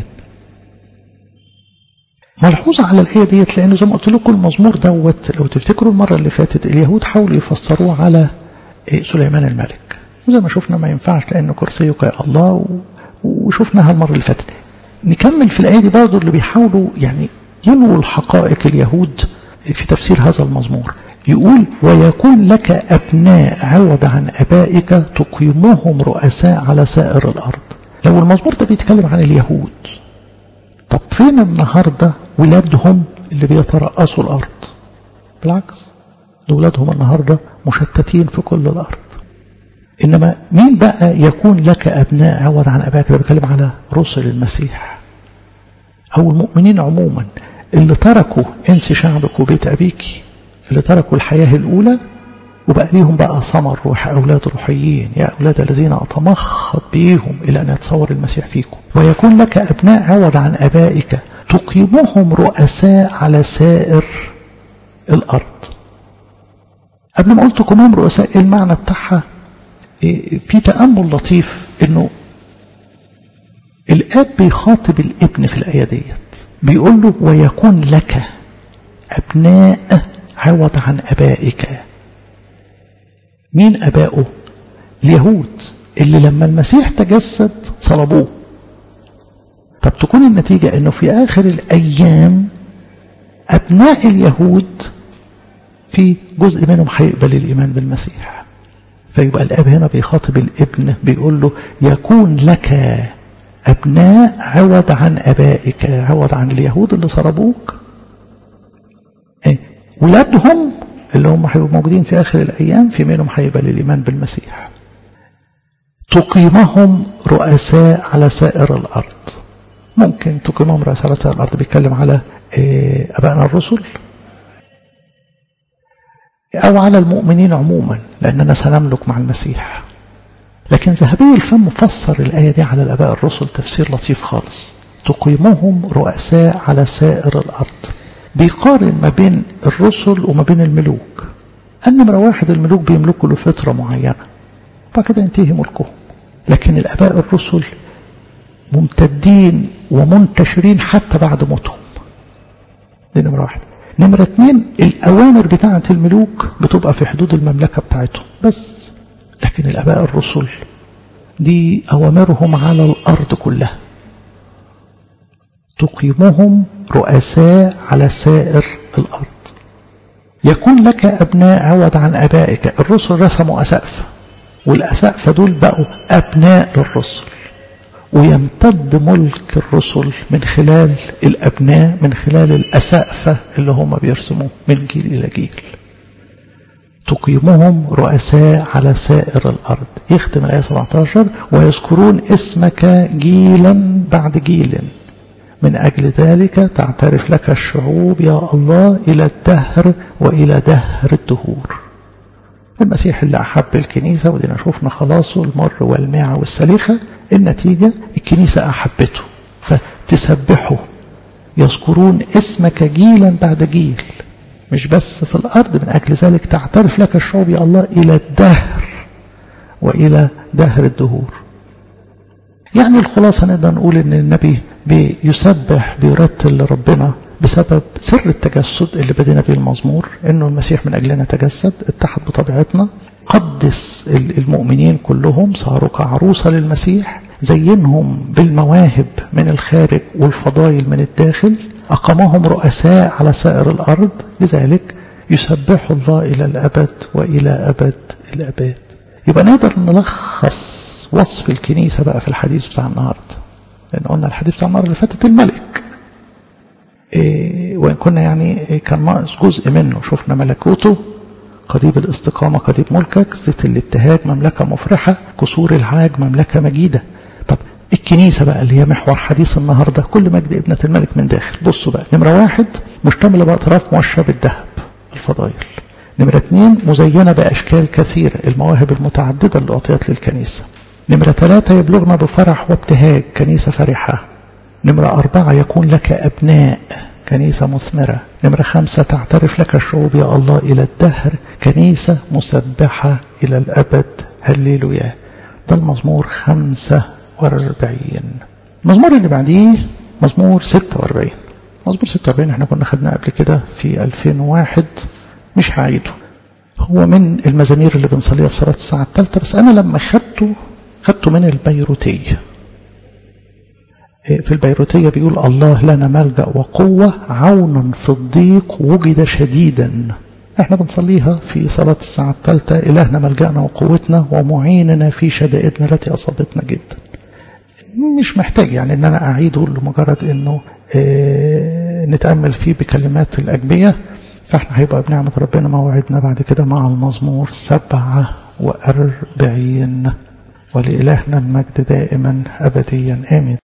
ملحوظة على الآية ديت لأنه زي ما قلت لكم المزمور دوت لو تفتكروا المرة اللي فاتت اليهود حاولوا يفسروه على سليمان الملك وزي ما شفنا ما ينفعش لأن كرسيك يا الله وشفناها المرة اللي فاتت نكمل في الآية دي برضه اللي بيحاولوا يعني ينووا الحقائق اليهود في تفسير هذا المزمور يقول ويكون لك أبناء عوض عن أبائك تقيمهم رؤساء على سائر الأرض لو المزمور ده بيتكلم عن اليهود طب فين النهاردة ولادهم اللي بيترأسوا الأرض بالعكس ولادهم النهاردة مشتتين في كل الأرض إنما مين بقى يكون لك أبناء عوض عن أبائك ده بيتكلم على رسل المسيح أو المؤمنين عموما اللي تركوا انس شعبك وبيت أبيك اللي تركوا الحياة الأولى وبقى ليهم بقى ثمر روح أولاد روحيين يا أولاد الذين أتمخض بيهم إلى أن يتصور المسيح فيكم ويكون لك أبناء عوض عن أبائك تقيمهم رؤساء على سائر الأرض قبل ما قلت تقيمهم رؤساء المعنى بتاعها في تأمل لطيف انه الاب بيخاطب الابن في الآية ديت بيقول له ويكون لك أبناء عوض عن أبائك مين أبائه اليهود اللي لما المسيح تجسد صلبوه طب تكون النتيجة انه في آخر الأيام أبناء اليهود في جزء منهم هيقبل الإيمان بالمسيح فيبقى الأب هنا بيخاطب الابن بيقول له يكون لك أبناء عوض عن أبائك عوض عن اليهود اللي صلبوك إيه؟ ولادهم اللي هم هيبقوا موجودين في آخر الأيام في منهم هيقبل الإيمان بالمسيح تقيمهم رؤساء على سائر الأرض ممكن تقيمهم رؤساء على سائر الأرض بيتكلم على إيه أبائنا الرسل أو على المؤمنين عموما لأننا سنملك مع المسيح لكن ذهبي الفم فسر الآية دي على الأباء الرسل تفسير لطيف خالص تقيمهم رؤساء على سائر الأرض بيقارن ما بين الرسل وما بين الملوك أن نمرة واحد الملوك بيملكوا لفترة معينة بعد كده ينتهي ملكهم لكن الأباء الرسل ممتدين ومنتشرين حتى بعد موتهم دي نمرة واحد نمرة اتنين الأوامر بتاعة الملوك بتبقى في حدود المملكة بتاعتهم بس لكن الأباء الرسل دي أوامرهم على الأرض كلها تقيمهم رؤساء على سائر الأرض يكون لك أبناء عوض عن أبائك الرسل رسموا أسقف والأسقف دول بقوا أبناء للرسل ويمتد ملك الرسل من خلال الأبناء من خلال الأسقفة اللي هم بيرسموه من جيل إلى جيل تقيمهم رؤساء على سائر الأرض يختم الآية 17 ويذكرون اسمك جيلا بعد جيل من أجل ذلك تعترف لك الشعوب يا الله إلى الدهر وإلى دهر الدهور المسيح اللي أحب الكنيسة ودينا شوفنا خلاصه المر والماعة والسليخة النتيجة الكنيسة أحبته فتسبحه يذكرون اسمك جيلا بعد جيل مش بس في الأرض من أجل ذلك تعترف لك الشعوب يا الله إلى الدهر وإلى دهر الدهور يعني الخلاصة نقدر نقول إن النبي بيسبح بيرتل لربنا بسبب سر التجسد اللي بدينا به المزمور انه المسيح من اجلنا تجسد اتحد بطبيعتنا قدس المؤمنين كلهم صاروا كعروسة للمسيح زينهم بالمواهب من الخارج والفضائل من الداخل أقامهم رؤساء على سائر الأرض لذلك يسبح الله إلى الأبد وإلى أبد الأبد يبقى نقدر نلخص وصف الكنيسة بقى في الحديث بتاع النهاردة لأن قلنا الحديث بتاع المرة اللي فاتت الملك إيه وإن كنا يعني كان ناقص جزء منه شفنا ملكوته قضيب الاستقامة قضيب ملكك زيت الابتهاج مملكة مفرحة كسور العاج مملكة مجيدة طب الكنيسة بقى اللي هي محور حديث النهاردة كل مجد ابنة الملك من داخل بصوا بقى نمرة واحد مشتملة بأطراف موشة بالذهب الفضائل نمرة اثنين مزينة بأشكال كثيرة المواهب المتعددة اللي أعطيت للكنيسة نمرة ثلاثة يبلغنا بفرح وابتهاج كنيسة فرحة نمرة أربعة يكون لك أبناء كنيسة مثمرة نمرة خمسة تعترف لك الشعوب يا الله إلى الدهر كنيسة مسبحة إلى الأبد هللويا ده المزمور خمسة واربعين المزمور اللي بعديه مزمور ستة واربعين مزمور ستة واربعين احنا كنا خدناه قبل كده في 2001 مش هعيده هو من المزامير اللي بنصليها في صلاة الساعة الثالثة بس أنا لما خدته خدته من البيروتية في البيروتية بيقول الله لنا ملجأ وقوة عونا في الضيق وجد شديدا احنا بنصليها في صلاة الساعة الثالثة إلهنا ملجأنا وقوتنا ومعيننا في شدائدنا التي أصابتنا جدا مش محتاج يعني ان انا اعيده لمجرد انه اه نتأمل فيه بكلمات الأجبية فاحنا هيبقى بنعمة ربنا موعدنا بعد كده مع المزمور سبعة وأربعين ولإلهنا المجد دائما أبديا آمين